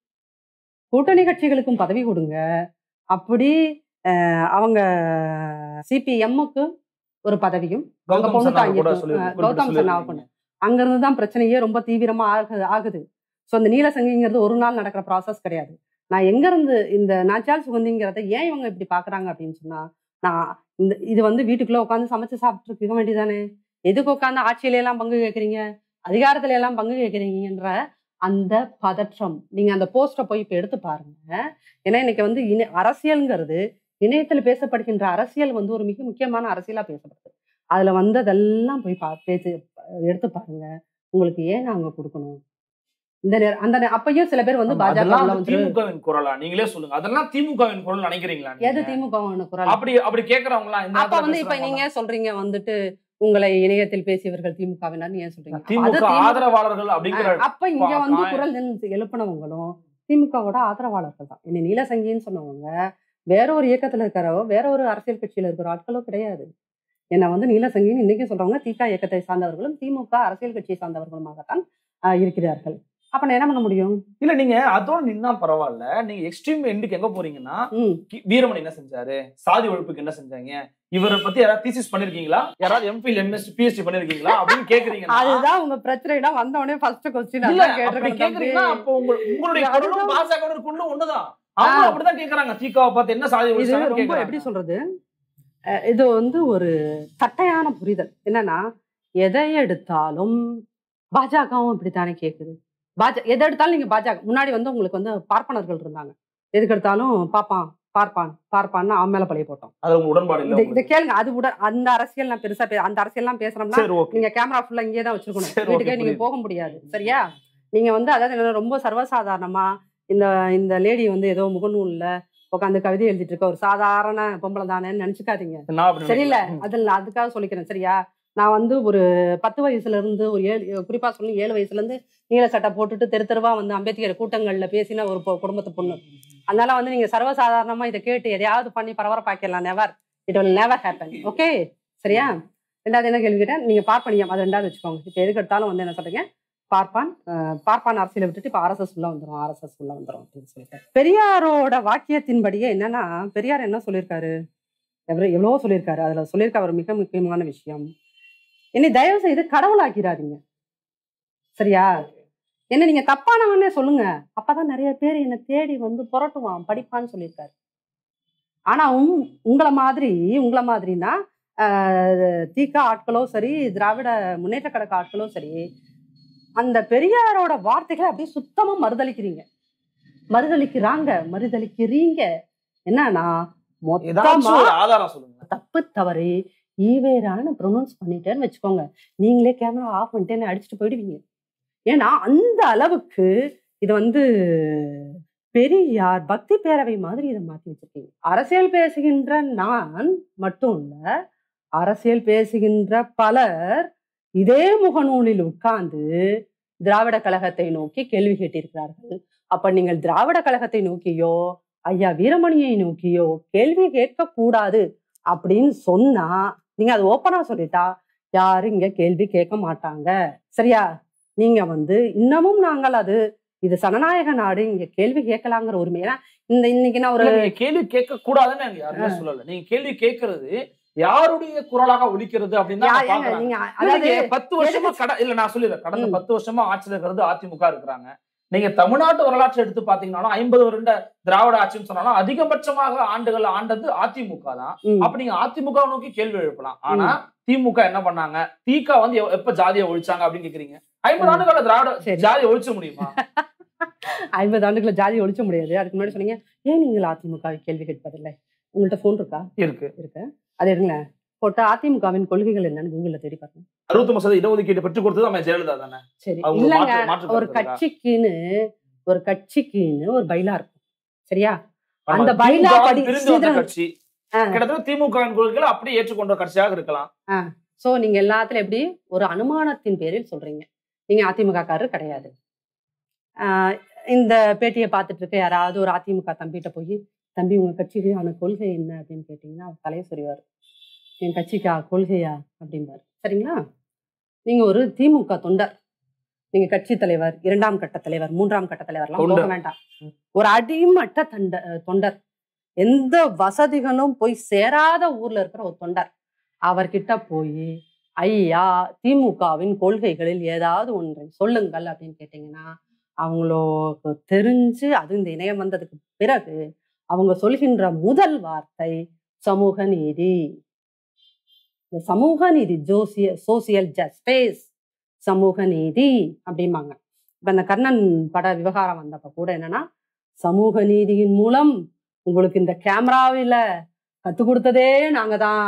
[SPEAKER 1] கூட்டணி கட்சிகளுக்கும் பதவி கொடுங்க அப்படி அஹ், அவங்க சிபிஎம்முக்கு ஒரு பதவியும் அங்க
[SPEAKER 2] கௌதம்
[SPEAKER 1] பொண்ணு
[SPEAKER 2] சன்னா கூட
[SPEAKER 1] தாங்கிட்டு,
[SPEAKER 2] சொல்லி
[SPEAKER 1] அஹ்,
[SPEAKER 2] குறிப்பிட்டு
[SPEAKER 1] கௌதம் சன்னா
[SPEAKER 2] சொல்லியிருக்கீங்க.
[SPEAKER 1] பொண்ணு. அங்கிருந்து தான் பிரச்சனையே ரொம்ப தீவிரமா ஆகுது ஆகுது ஸோ இந்த நீலசங்கிங்கிறது ஒரு நாள் நடக்கிற ப்ராசஸ் கிடையாது நான் எங்க இருந்து இந்த நாச்சால் சுகந்திங்கிறத ஏன் இவங்க இப்படி பாக்குறாங்க அப்படின்னு சொன்னா நான் இந்த இது வந்து வீட்டுக்குள்ள உட்காந்து சமைச்சு சாப்பிட்டு இருக்க வேண்டியதானே எதுக்கு உட்காந்து ஆட்சியில எல்லாம் பங்கு கேட்குறீங்க அதிகாரத்துல எல்லாம் பங்கு கேட்குறீங்கன்ற அந்த பதற்றம் நீங்க அந்த போஸ்டை போய் இப்ப எடுத்து பாருங்க ஏன்னா இன்னைக்கு வந்து இணை அரசியல்ங்கிறது இணையத்தில் பேசப்படுகின்ற அரசியல் வந்து ஒரு மிக முக்கியமான அரசியலா பேசப்படுது அதுல வந்ததெல்லாம் போய் பா பேசி எடுத்து பாருங்க உங்களுக்கு ஏன் நாங்க கொடுக்கணும் இந்த நேர- அந்த நே- அப்பயும் சில பேர் வந்து
[SPEAKER 2] ஆமா,
[SPEAKER 1] பாஜக
[SPEAKER 2] அதெல்லாம்
[SPEAKER 1] உள்ள
[SPEAKER 2] வந்து
[SPEAKER 1] வந்து
[SPEAKER 2] திமுகவின் குரலா நீங்களே சொல்லுங்க அதெல்லாம் திமுகவின் குரல் நினைக்கிறீங்களா நீங்க?
[SPEAKER 1] எது திமுக குரல்
[SPEAKER 2] அப்படி அப்படி கேக்குறவங்க எல்லாம் இந்த
[SPEAKER 1] அப்ப
[SPEAKER 2] நேரத்துல
[SPEAKER 1] வந்து இப்ப
[SPEAKER 2] பேசுறவங்க
[SPEAKER 1] நீங்க சொல்றீங்க வந்துட்டு உங்களை இணையத்தில் பேசியவர்கள் திமுகவினர் ஏன் சொல்றீங்க
[SPEAKER 2] எல்லாம்
[SPEAKER 1] அது
[SPEAKER 2] திமுக
[SPEAKER 1] திமுக
[SPEAKER 2] ஆதரவாளர்கள் அப்படிங்கிற
[SPEAKER 1] அஹ் அப்ப இங்க
[SPEAKER 2] பா-
[SPEAKER 1] வந்து
[SPEAKER 2] காய-
[SPEAKER 1] குரல் எழுந்து எழுப்பினவங்களும் திமுகவோட ஆதரவாளர்கள் தான் என்ன நீலசங்கின்னு சொன்னவங்க வேற ஒரு இயக்கத்துல இருக்கிறவோ வேற ஒரு அரசியல் கட்சியில இருக்கிற ஆட்களோ கிடையாது என்ன வந்து நீலசங்கின்னு இன்னைக்கு சொல்றவங்க திக இயக்கத்தை சார்ந்தவர்களும் திமுக அரசியல் கட்சியை சார்ந்தவர்களுமாகத்தான் அஹ், இருக்கிறார்கள் அப்ப நான் என்ன பண்ண முடியும்
[SPEAKER 2] இல்ல நீங்க அதோட நின்னா பரவாயில்ல நீங்க எக்ஸ்ட்ரீம் எண்டுக்கு எங்க போறீங்கன்னா
[SPEAKER 1] ம்
[SPEAKER 2] கி- வீரமணி என்ன செஞ்சாரு சாதி ஒழிப்புக்கு என்ன செஞ்சாங்க இவரை பத்தி யாராவது தீசிஸ் பண்ணிருக்கீங்களா யாராவது எம்பில் எம்எஸ் பிஎஸ்டி பண்ணிருக்கீங்களா அப்படின்னு கேக்குறீங்கன்னா
[SPEAKER 1] அதுதான் உங்க பிரச்சனைனா வந்த உடனே ஃபர்ஸ்ட் கொஸ்டின்
[SPEAKER 2] இல்ல
[SPEAKER 1] அதான்
[SPEAKER 2] அப்படி
[SPEAKER 1] கேட்டிருக்கணும்
[SPEAKER 2] கேக்குறீங்கன்னா
[SPEAKER 1] தம்பி.
[SPEAKER 2] அப்போ உங்க உங்களுடைய
[SPEAKER 1] அதுதான்
[SPEAKER 2] குரலும் பாஜக குரலும் ஒண்ணுதான் அவங்க அப்படிதான் கேக்குறாங்க திகாவை பார்த்து என்ன சாதி
[SPEAKER 1] இது
[SPEAKER 2] ஒழிச்சாங்கன்னு
[SPEAKER 1] ரொம்ப
[SPEAKER 2] கேக்குறாங்க.
[SPEAKER 1] எப்படி சொல்றது அஹ் இது வந்து ஒரு தட்டையான புரிதல் என்னன்னா எதை எடுத்தாலும் பாஜகவும் இப்படித்தானே கேக்குது பாஜ எதை எடுத்தாலும் நீங்க பாஜக முன்னாடி வந்து உங்களுக்கு வந்து பார்ப்பனர்கள் இருந்தாங்க எதுக்கு எடுத்தாலும் பாப்பான் பார்ப்பான் பார்ப்பான்னு அவன் மேல பழைய போட்டோம்
[SPEAKER 2] அது உங்க உடன்பாடு இல்ல
[SPEAKER 1] இதை இதை
[SPEAKER 2] உங்களுக்கு?
[SPEAKER 1] கேளுங்க அது உட அந்த அரசியல் நான் பெருசா பே- அந்த அரசியல்லாம் பேசுறோம்னா
[SPEAKER 2] சரி ஓகே
[SPEAKER 1] நீங்க கேமரா ஃபுல்லா இங்கே தான் வச்சிருக்கணும்
[SPEAKER 2] சரி, okay,
[SPEAKER 1] வீட்டுக்கே நீங்க
[SPEAKER 2] புரியுது.
[SPEAKER 1] போக முடியாது சரியா நீங்க வந்து அதாவது என்னன்னா ரொம்ப சர்வசாதாரணமா இந்த இந்த லேடி வந்து ஏதோ முகநூல்ல உட்காந்து கவிதை எழுதிட்டு இருக்க ஒரு சாதாரண பொம்பளை தானேன்னு நினைச்சுக்காதீங்க
[SPEAKER 2] நான் அப்படி
[SPEAKER 1] சரியில்ல
[SPEAKER 2] நினைக்கிறேன்.
[SPEAKER 1] அதில் அதுக்காக சொல்லிக்கிறேன் சரியா நான் வந்து ஒரு பத்து வயசுல இருந்து ஒரு ஏழு குறிப்பா சொல்லி ஏழு வயசுல இருந்து நீல சட்டை போட்டுட்டு தெரு தெருவா வந்து அம்பேத்கர் கூட்டங்கள்ல பேசின ஒரு பொ- குடும்பத்து பொண்ணு அதனால வந்து நீங்க சர்வசாதாரணமா இதை கேட்டு எதையாவது பண்ணி பரபரப்பாக்கிடலாம் never it will never happen okay சரியா ரெண்டாவது என்ன கேள்வி கேட்டேன் நீங்க பார்ப்பனியம் அது ரெண்டாவது வச்சுக்கோங்க இப்போ எதுக்கு எடுத்தாலும் வந்து என்ன சொல்றீங்க பார்ப்பான் அஹ், பார்ப்பான் அரசியலை விட்டுட்டு இப்போ ஆர்எஸ்எஸ் உள்ள வந்துரும் ஆர்எஸ்எஸ் உள்ள வந்துரும் அப்படின்னு சொல்லிட்டு பெரியாரோட வாக்கியத்தின்படியே என்னன்னா பெரியார் என்ன சொல்லியிருக்காரு எவ்வளோ எவ்வளவோ சொல்லியிருக்காரு அதுல சொல்லியிருக்க ஒரு மிக முக்கியமான விஷயம் என்னை தயவு செய்து கடவுளாக்கிறாதீங்க சரியா என்ன நீங்க தப்பானவன்னே சொல்லுங்க அப்பதான் நிறைய பேர் என்னை தேடி வந்து புரட்டுவான் படிப்பான்னு சொல்லியிருக்காரு ஆனா உங்- உங்களை மாதிரி உங்களை மாதிரினா ஆஹ், தீக்கா ஆட்களோ சரி திராவிட முன்னேற்ற கழக ஆட்களோ சரி அந்த பெரியாரோட வார்த்தைகளை அப்படியே சுத்தமா மறுதளிக்கிறீங்க மறுதளிக்கிறாங்க மறுதளிக்கிறீங்க என்னன்னா
[SPEAKER 2] ஏதாச்சும்
[SPEAKER 1] மொத்தமா
[SPEAKER 2] ஒரு ஆதாரம் சொல்லுங்க
[SPEAKER 1] தப்பு தவறு ஈவேரான்னு ப்ரொனவுன்ஸ் பண்ணிட்டேன்னு வச்சுக்கோங்க நீங்களே கேமரா ஆஃப் பண்ணிட்டேன்னு அடிச்சுட்டு போயிடுவீங்க ஏன்னா அந்த அளவுக்கு இது வந்து பெரியார் பக்தி பேரவை மாதிரி இதை மாத்தி வச்சிருக்கீங்க அரசியல் பேசுகின்ற நான் மட்டும் இல்ல அரசியல் பேசுகின்ற பலர் இதே முகநூலில் உட்கார்ந்து திராவிட கழகத்தை நோக்கி கேள்வி கேட்டிருக்கிறார்கள் அப்ப நீங்கள் திராவிட கழகத்தை நோக்கியோ ஐயா வீரமணியை நோக்கியோ கேள்வி கேட்க கூடாது அப்படின்னு சொன்னா நீங்க அது ஓப்பனா சொல்லிட்டா யாரும் இங்க கேள்வி கேட்க மாட்டாங்க சரியா நீங்க வந்து இன்னமும் நாங்கள் அது இது சனநாயக நாடு இங்க கேள்வி கேட்கலாங்கிற உரிமை ஏன்னா இந்த இன்னைக்கு நான் ஒரு
[SPEAKER 2] இல்ல, நீங்க கேள்வி கேட்க கூடாதுன்னு எனக்கு யாருமே சொல்லல நீங்க கேள்வி கேட்கறது யாருடைய குரலாக ஒலிக்கிறது அப்படின்னு தான்
[SPEAKER 1] யா-
[SPEAKER 2] நான்
[SPEAKER 1] ஏங்க,
[SPEAKER 2] பாக்குறேன்
[SPEAKER 1] நீங்க
[SPEAKER 2] அதாவது
[SPEAKER 1] அதாவது
[SPEAKER 2] பத்து வருஷமா கட இல்ல நான் சொல்லிடுறேன் கடந்த
[SPEAKER 1] ம்.
[SPEAKER 2] பத்து வருஷமா ஆட்சியில் இருக்கிறது அதிமுக இருக்கிறாங்க நீங்க தமிழ்நாட்டு வரலாற்றை எடுத்து பாத்தீங்கன்னாலும் ஐம்பது வருட திராவிட ஆட்சின்னு சொன்னாலும் அதிகபட்சமாக ஆண்டுகள் ஆண்டது அதிமுக தான்
[SPEAKER 1] ம்,
[SPEAKER 2] அப்ப நீங்க அதிமுக நோக்கி கேள்வி எழுப்பலாம் ஆனா திமுக என்ன பண்ணாங்க திக வந்து எவ- எப்ப ஜாதியை ஒழிச்சாங்க அப்படின்னு கேக்குறீங்க ஐம்பது
[SPEAKER 1] ம்.
[SPEAKER 2] ஆண்டுகள திராவிட
[SPEAKER 1] சரி.
[SPEAKER 2] ஜாதியை ஒழிச்ச முடியுமா
[SPEAKER 1] ஐம்பது ஆண்டுகளை ஜாதி ஒழிச்ச முடியாது அதுக்கு முன்னாடி சொன்னீங்க ஏன் நீங்கள் அதிமுக வை கேள்வி கேட்பதில்லை உங்கள்ட்ட போன் இருக்கா
[SPEAKER 2] இருக்கு
[SPEAKER 1] இருக்கு அது எடுங்களேன் போட்டு அதிமுகவின் கொள்கைகள் என்னன்னு கூகுள்ல தேடி பாருங்க
[SPEAKER 2] அறுபத்தி சதவீத இடஒதுக்கீடு பெற்றுக் கொடுத்தது நம்ம ஜெயலலிதா தானே
[SPEAKER 1] சரி
[SPEAKER 2] அவங்க
[SPEAKER 1] இல்லங்க
[SPEAKER 2] மாற்று- மாற்று
[SPEAKER 1] ஒரு
[SPEAKER 2] கருத்து இருக்கா?
[SPEAKER 1] கட்சிக்குன்னு ஒரு கட்சிக்குன்னு ஒரு பைலா இருக்கும் சரியா
[SPEAKER 2] நம்ம
[SPEAKER 1] அந்த பைலா
[SPEAKER 2] திமுக
[SPEAKER 1] படி-
[SPEAKER 2] பிரிந்து வந்த
[SPEAKER 1] ஸ்ரீதரன்.
[SPEAKER 2] கட்சி
[SPEAKER 1] ஆ.
[SPEAKER 2] கிட்டத்தட்ட திமுக கொள்கைகளை அப்படியே ஏற்றுக்கொண்ட கட்சியாக இருக்கலாம்
[SPEAKER 1] சோ நீங்க எல்லாத்துல எப்படி ஒரு அனுமானத்தின் பேரில் சொல்றீங்க நீங்க அதிமுக காரர் கிடையாது ஆஹ் இந்த பேட்டியை பார்த்துட்டு இருக்க யாராவது ஒரு அதிமுக தம்பிகிட்ட போய் தம்பி உங்க கட்சிக்கான கொள்கை என்ன அப்படின்னு கேட்டீங்கன்னா அவர் தலையை சொல்லுவார் என் கட்சிக்கா கொள்கையா அப்படிம்பாரு சரிங்களா நீங்க ஒரு திமுக தொண்டர் நீங்க கட்சி தலைவர் இரண்டாம் கட்ட தலைவர் மூன்றாம் கட்ட தலைவர்லாம் போக
[SPEAKER 2] தொண்டர்.
[SPEAKER 1] வேண்டாம் ஒரு அடிமட்ட தண்ட தொண்டர் எந்த வசதிகளும் போய் சேராத ஊர்ல இருக்கிற ஒரு தொண்டர் அவர்கிட்ட போய் ஐயா திமுகவின் கொள்கைகளில் ஏதாவது ஒன்றை சொல்லுங்கள் அப்படின்னு கேட்டீங்கன்னா அவங்களுக்கு தெரிஞ்சு அது இந்த இணையம் வந்ததுக்கு பிறகு அவங்க சொல்கின்ற முதல் வார்த்தை சமூக நீதி இந்த சமூக நீதி ஜோசிய சோசியல் ஜஸ்டிஸ் சமூக நீதி அப்படிம்பாங்க இப்ப இந்த கர்ணன் பட விவகாரம் வந்தப்ப கூட என்னன்னா சமூக நீதியின் மூலம் உங்களுக்கு இந்த கேமராவில கத்து கொடுத்ததே நாங்க தான்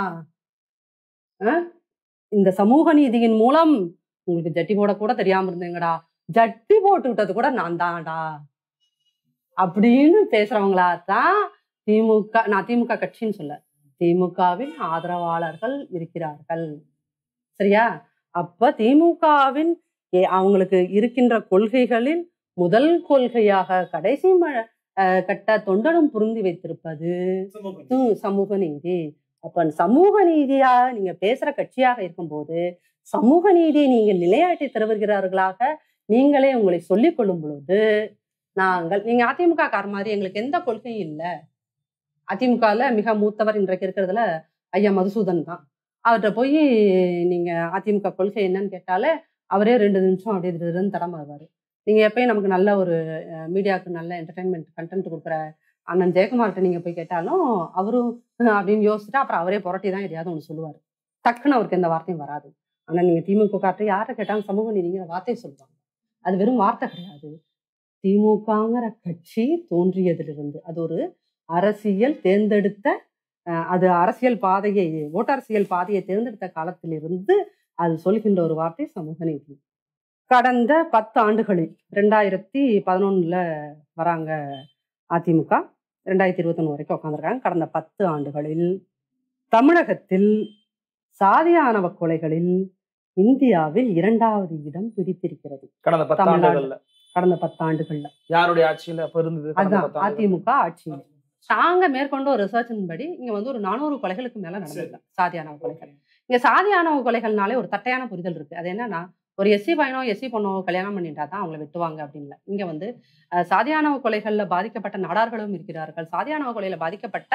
[SPEAKER 1] அஹ்? இந்த சமூக நீதியின் மூலம் உங்களுக்கு ஜட்டி போட கூட தெரியாம இருந்தீங்கடா ஜட்டி போட்டு விட்டது கூட நான் தான்டா அப்படின்னு பேசுறவங்களா தான் திமுக நான் திமுக கட்சின்னு சொல்ல திமுகவின் ஆதரவாளர்கள் இருக்கிறார்கள் சரியா அப்ப திமுகவின் ஏ- அவங்களுக்கு இருக்கின்ற கொள்கைகளில் முதல் கொள்கையாக கடைசி ம- அஹ் கட்ட தொண்டனும் புரிந்து வைத்திருப்பது ம், சமூக நீதி அப்ப சமூக நீதியா நீங்க பேசுற கட்சியாக இருக்கும்போது சமூக நீதியை நீங்கள் நிலையாட்டி தருவீர்களாக நீங்களே உங்களை சொல்லிக் கொள்ளும் பொழுது நாங்கள் நீங்க அதிமுக கார மாதிரி எங்களுக்கு எந்த கொள்கையும் இல்லை அதிமுகல மிக மூத்தவர் இன்றைக்கு இருக்கிறதுல ஐயா மதுசூதன் தான் அவர்கிட்ட போய் நீங்க அதிமுக கொள்கை என்னன்னு கேட்டாலே அவரே ரெண்டு நிமிஷம் அப்படியே திருன்னு தடமாறுவாரு நீங்க எப்பயும் நமக்கு நல்ல ஒரு மீடியாவுக்கு நல்ல என்டர்டைன்மெண்ட் கண்டென்ட் கொடுக்குற அண்ணன் ஜெயக்குமார்கிட்ட நீங்க போய் கேட்டாலும் அவரும் அஹ், அப்படின்னு யோசிச்சுட்டு அப்புறம் அவரே புரட்டி தான் எதையாவது ஒன்று சொல்லுவார் டக்குன்னு அவருக்கு எந்த வார்த்தையும் வராது ஆனா நீங்க திமுக கார்ட்ட யாரை கேட்டாலும் சமூக நீதிங்கிற வார்த்தையை சொல்லுவாங்க அது வெறும் வார்த்தை கிடையாது திமுகங்கிற கட்சி தோன்றியதிலிருந்து அது ஒரு அரசியல் தேர்ந்தெடுத்த அஹ், அது அரசியல் பாதையை ஓட்டரசியல் பாதையை தேர்ந்தெடுத்த காலத்திலிருந்து அது சொல்கின்ற ஒரு வார்த்தை சமூக நீதி கடந்த பத்து ஆண்டுகளில் ரெண்டாயிரத்தி பதினொன்னுல வராங்க அதிமுக ரெண்டாயிரத்தி இருபத்தொன்னு வரைக்கும் உட்காந்துருக்காங்க கடந்த பத்து ஆண்டுகளில் தமிழகத்தில் சாதிய ஆணவ கொலைகளில் இந்தியாவில் இரண்டாவது இடம் பிடித்திருக்கிறது
[SPEAKER 2] கடந்த பத்தாண்டுகள்ல
[SPEAKER 1] கடந்த பத்தாண்டுகள்ல
[SPEAKER 2] யாருடைய ஆட்சியில அப்ப இருந்தது கடந்த
[SPEAKER 1] அதுதான்
[SPEAKER 2] பத்தாண்டுகள்ல?
[SPEAKER 1] அதிமுக ஆட்சியில் நாங்க மேற்கொண்ட ஒரு ரிசர்ச்சின் படி இங்க வந்து ஒரு நானூறு கொலைகளுக்கு மேல நடந்திருக்கு சாதி ஆணவ கொலைகள் இங்க சாதி ஆணவ கொலைகள்னாலே ஒரு தட்டையான புரிதல் இருக்கு அது என்னன்னா ஒரு எஸ்சி பையனோ எஸ்சி பொண்ணோ கல்யாணம் பண்ணிட்டா தான் அவங்கள வெட்டுவாங்க அப்படின்ல இங்க வந்து அஹ், சாதியானவ கொலைகள்ல பாதிக்கப்பட்ட நாடார்களும் இருக்கிறார்கள் சாதியானவ கொலையில பாதிக்கப்பட்ட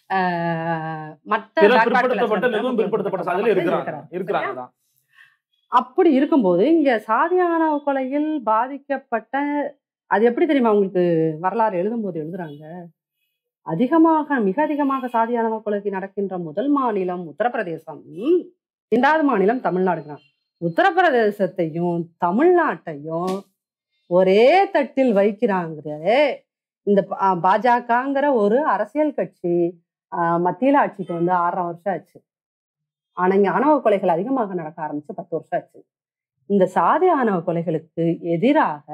[SPEAKER 1] அஹ், மற்ற
[SPEAKER 2] பிற
[SPEAKER 1] backward
[SPEAKER 2] பிற்படுத்தப்பட்ட
[SPEAKER 1] class
[SPEAKER 2] மிகவும் பிற்படுத்தப்பட்ட சாதியில
[SPEAKER 1] மக்களும்
[SPEAKER 2] இருக்கிறாங்க
[SPEAKER 1] இருக்கிறாங்க.
[SPEAKER 2] இருக்கிறாங்க
[SPEAKER 1] சரியா?
[SPEAKER 2] தான்
[SPEAKER 1] அப்படி இருக்கும்போது இங்க சாதியானவ கொலையில் பாதிக்கப்பட்ட அது எப்படி தெரியுமா உங்களுக்கு வரலாறு எழுதும்போது எழுதுறாங்க அதிகமாக மிக அதிகமாக சாதியானவ கொலைக்கு நடக்கின்ற முதல் மாநிலம் உத்தரப்பிரதேசம் இரண்டாவது மாநிலம் தமிழ்நாடுதான் உத்தரப்பிரதேசத்தையும் தமிழ்நாட்டையும் ஒரே தட்டில் வைக்கிறாங்கிறே இந்த ப- ஆ, பாஜகங்கிற ஒரு அரசியல் கட்சி ஆ, மத்தியில ஆட்சிக்கு வந்து ஆறரை வருஷம் ஆச்சு ஆனா இங்க ஆணவ கொலைகள் அதிகமாக நடக்க ஆரம்பிச்சு பத்து வருஷம் ஆச்சு இந்த சாதி ஆணவ கொலைகளுக்கு எதிராக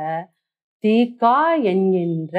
[SPEAKER 1] தீகா என்கின்ற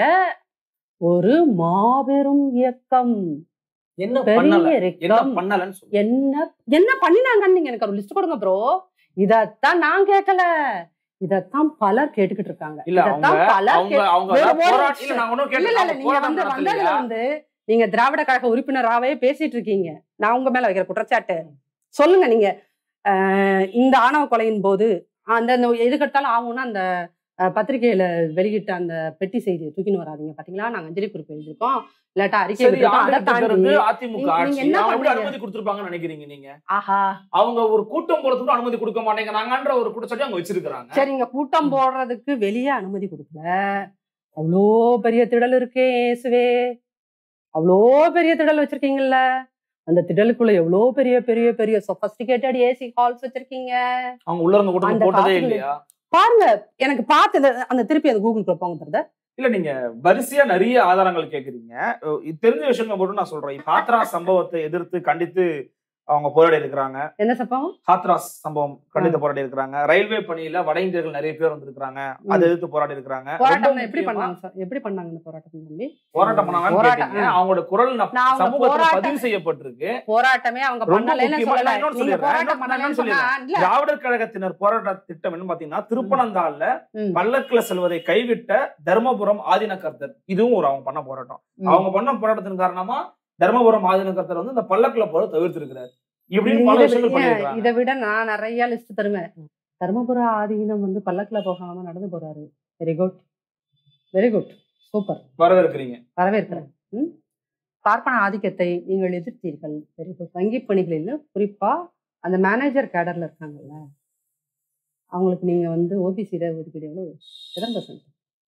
[SPEAKER 1] ஒரு மாபெரும் இயக்கம்
[SPEAKER 2] என்ன பண்ணல
[SPEAKER 1] பெரிய
[SPEAKER 2] என்ன
[SPEAKER 1] இயக்கம்
[SPEAKER 2] பண்ணலன்னு சொல்லு
[SPEAKER 1] என்ன என்ன பண்ணினாங்கன்னு நீங்க எனக்கு ஒரு லிஸ்ட் கொடுங்க ப்ரோ இதத்தான் நான் கேட்கல இதத்தான் பலர் கேட்டுக்கிட்டு இருக்காங்க
[SPEAKER 2] இல்ல அவங்க
[SPEAKER 1] இதத்தான் பலர்
[SPEAKER 2] அவங்க
[SPEAKER 1] கேட்டு-
[SPEAKER 2] அவங்க
[SPEAKER 1] வேற
[SPEAKER 2] அதாவது
[SPEAKER 1] ஒரு
[SPEAKER 2] போராட்டம் இல்ல நான் ஒண்ணும்
[SPEAKER 1] இல்ல இல்ல இல்ல
[SPEAKER 2] கேட்டேன்
[SPEAKER 1] நீங்க
[SPEAKER 2] போராட்டம்
[SPEAKER 1] வந்து வந்ததுல
[SPEAKER 2] நடத்தலையா
[SPEAKER 1] வந்து நீங்க திராவிட கழக உறுப்பினராவே பேசிட்டு இருக்கீங்க நான் உங்க மேல வைக்கிற குற்றச்சாட்டு சொல்லுங்க நீங்க அஹ், இந்த ஆணவ கொலையின் போது அந்த அந்த எதுக்கெடுத்தாலும் ஆகும்னா அந்த அஹ், பத்திரிகையில வெளியிட்ட அந்த பெட்டி செய்தியை தூக்கின்னு வராதீங்க பாத்தீங்களா நாங்க அஞ்சலி குறிப்பு எழுதிருக்கோம் இல்லாட்டா அறிக்கை
[SPEAKER 2] சரி
[SPEAKER 1] விட்டிருக்கோம். அதை
[SPEAKER 2] ஆண்டுக்கு
[SPEAKER 1] தாண்டி
[SPEAKER 2] பிறகு அதிமுக
[SPEAKER 1] நீங்க- நீங்க
[SPEAKER 2] ஆட்சி
[SPEAKER 1] என்ன
[SPEAKER 2] அவங்க எப்படி
[SPEAKER 1] பண்றீங்க?
[SPEAKER 2] அனுமதி கொடுத்திருப்பாங்கன்னு நினைக்கிறீங்க நீங்க
[SPEAKER 1] ஆஹா
[SPEAKER 2] அவங்க ஒரு கூட்டம் போறதுக்கு அனுமதி கொடுக்க மாட்டேங்கிறாங்கன்ற ஒரு குற்றச்சாட்டு அவங்க வச்சிருக்காங்க
[SPEAKER 1] சரிங்க கூட்டம் போடுறதுக்கு வெளியே அனுமதி கொடுக்கல அவ்வளோ பெரிய திடல் இருக்கே இயேசுவே அவ்வளோ பெரிய திடல் வச்சிருக்கீங்கல்ல அந்த திடலுக்குள்ள எவ்வளோ பெரிய பெரிய பெரிய சொபஸ்டிகேட்டட் ஏசி ஹால்ஸ் வச்சிருக்கீங்க
[SPEAKER 2] அவங்க உள்ள இருந்த கூட்டம்
[SPEAKER 1] அந்த
[SPEAKER 2] போட்டதே
[SPEAKER 1] காசுகள்
[SPEAKER 2] இல்லையா
[SPEAKER 1] பாருங்க எனக்கு பார்த்து இந்த- அந்த திருப்பி அந்த கூகுள் போங்க பிரதர்
[SPEAKER 2] இல்ல நீங்க வரிசையா நிறைய ஆதாரங்கள் கேக்குறீங்க அஹ் இது தெரிஞ்ச விஷயங்கள் மட்டும் நான் சொல்றேன் இப்ப ஹாத்ராஸ் சம்பவத்தை எதிர்த்து கண்டித்து அவங்க போராடி இருக்கிறாங்க
[SPEAKER 1] என்ன சம்பவம்
[SPEAKER 2] ஹாத்ராஸ் சம்பவம் கண்டித்து போராடி இருக்கிறாங்க ரயில்வே பணியில வட இந்தியர்கள் நிறைய பேர் வந்திருக்காங்க அதை எதிர்த்து போராடி இருக்கிறாங்க
[SPEAKER 1] போராட்டம்
[SPEAKER 2] ரொம்ப
[SPEAKER 1] எப்படி
[SPEAKER 2] முக்கியமா
[SPEAKER 1] பண்ணாங்க சார் எப்படி பண்ணாங்க இந்த போராட்டம் தம்பி
[SPEAKER 2] போராட்டம் பண்ணாங்கன்னு
[SPEAKER 1] போராட்டம்,
[SPEAKER 2] கேட்டீங்க
[SPEAKER 1] ஆ.
[SPEAKER 2] அவங்களோட குரல் ந-
[SPEAKER 1] நான் அவங்க
[SPEAKER 2] சமூகத்துல
[SPEAKER 1] போராட்டம்
[SPEAKER 2] பதிவு செய்யப்பட்டிருக்கு
[SPEAKER 1] போராட்டமே அவங்க
[SPEAKER 2] ரொம்ப
[SPEAKER 1] பண்ணலைன்னு
[SPEAKER 2] முக்கியமா-
[SPEAKER 1] சொல்லல
[SPEAKER 2] நான் இன்னொன்னு
[SPEAKER 1] நீங்க
[SPEAKER 2] சொல்லிடுறேன்.
[SPEAKER 1] போராட்டம்
[SPEAKER 2] இன்னொன்னு
[SPEAKER 1] பண்ணலன்னு
[SPEAKER 2] சொல்லிடுறேன்.
[SPEAKER 1] சொன்னா இல்ல
[SPEAKER 2] திராவிடர் கழகத்தினர் போராட்ட திட்டம் என்ன பாத்தீங்கன்னா திருப்பனந்தாள்ல
[SPEAKER 1] ம்,
[SPEAKER 2] பல்லக்குல செல்வதை கைவிட்ட தர்மபுரம் ஆதினகர்த்தர் இதுவும் ஒரு அவங்க பண்ண போராட்டம்
[SPEAKER 1] ம்.
[SPEAKER 2] அவங்க பண்ண போராட்டத்தின் காரணமா தர்மபுரம் ஆதினகர்த்தர் வந்து இந்த பல்லக்குல போற தவிர்த்து இருக்கிறார் இப்படின்னு பல
[SPEAKER 1] இதை
[SPEAKER 2] விஷயங்கள்
[SPEAKER 1] விட-
[SPEAKER 2] பண்ணிருக்காங்க
[SPEAKER 1] இதை விட நான் நிறைய லிஸ்ட் தருவேன் தருமபுர ஆதீனம் வந்து பல்லக்குல போகாம நடந்து போறாரு very good very good super
[SPEAKER 2] வரவேற்கிறீங்க
[SPEAKER 1] வரவேற்கிறேன் ம்? பார்ப்பன ஆதிக்கத்தை நீங்கள் எதிர்த்தீர்கள் வெரி குட் வங்கி பணிகளில் குறிப்பா அந்த மேனேஜர் கேடர்ல இருக்காங்கல்ல அவங்களுக்கு நீங்க வந்து ஓபிசி ஒதுக்கீடு எவ்வளவு எத்தனை பர்சன்ட்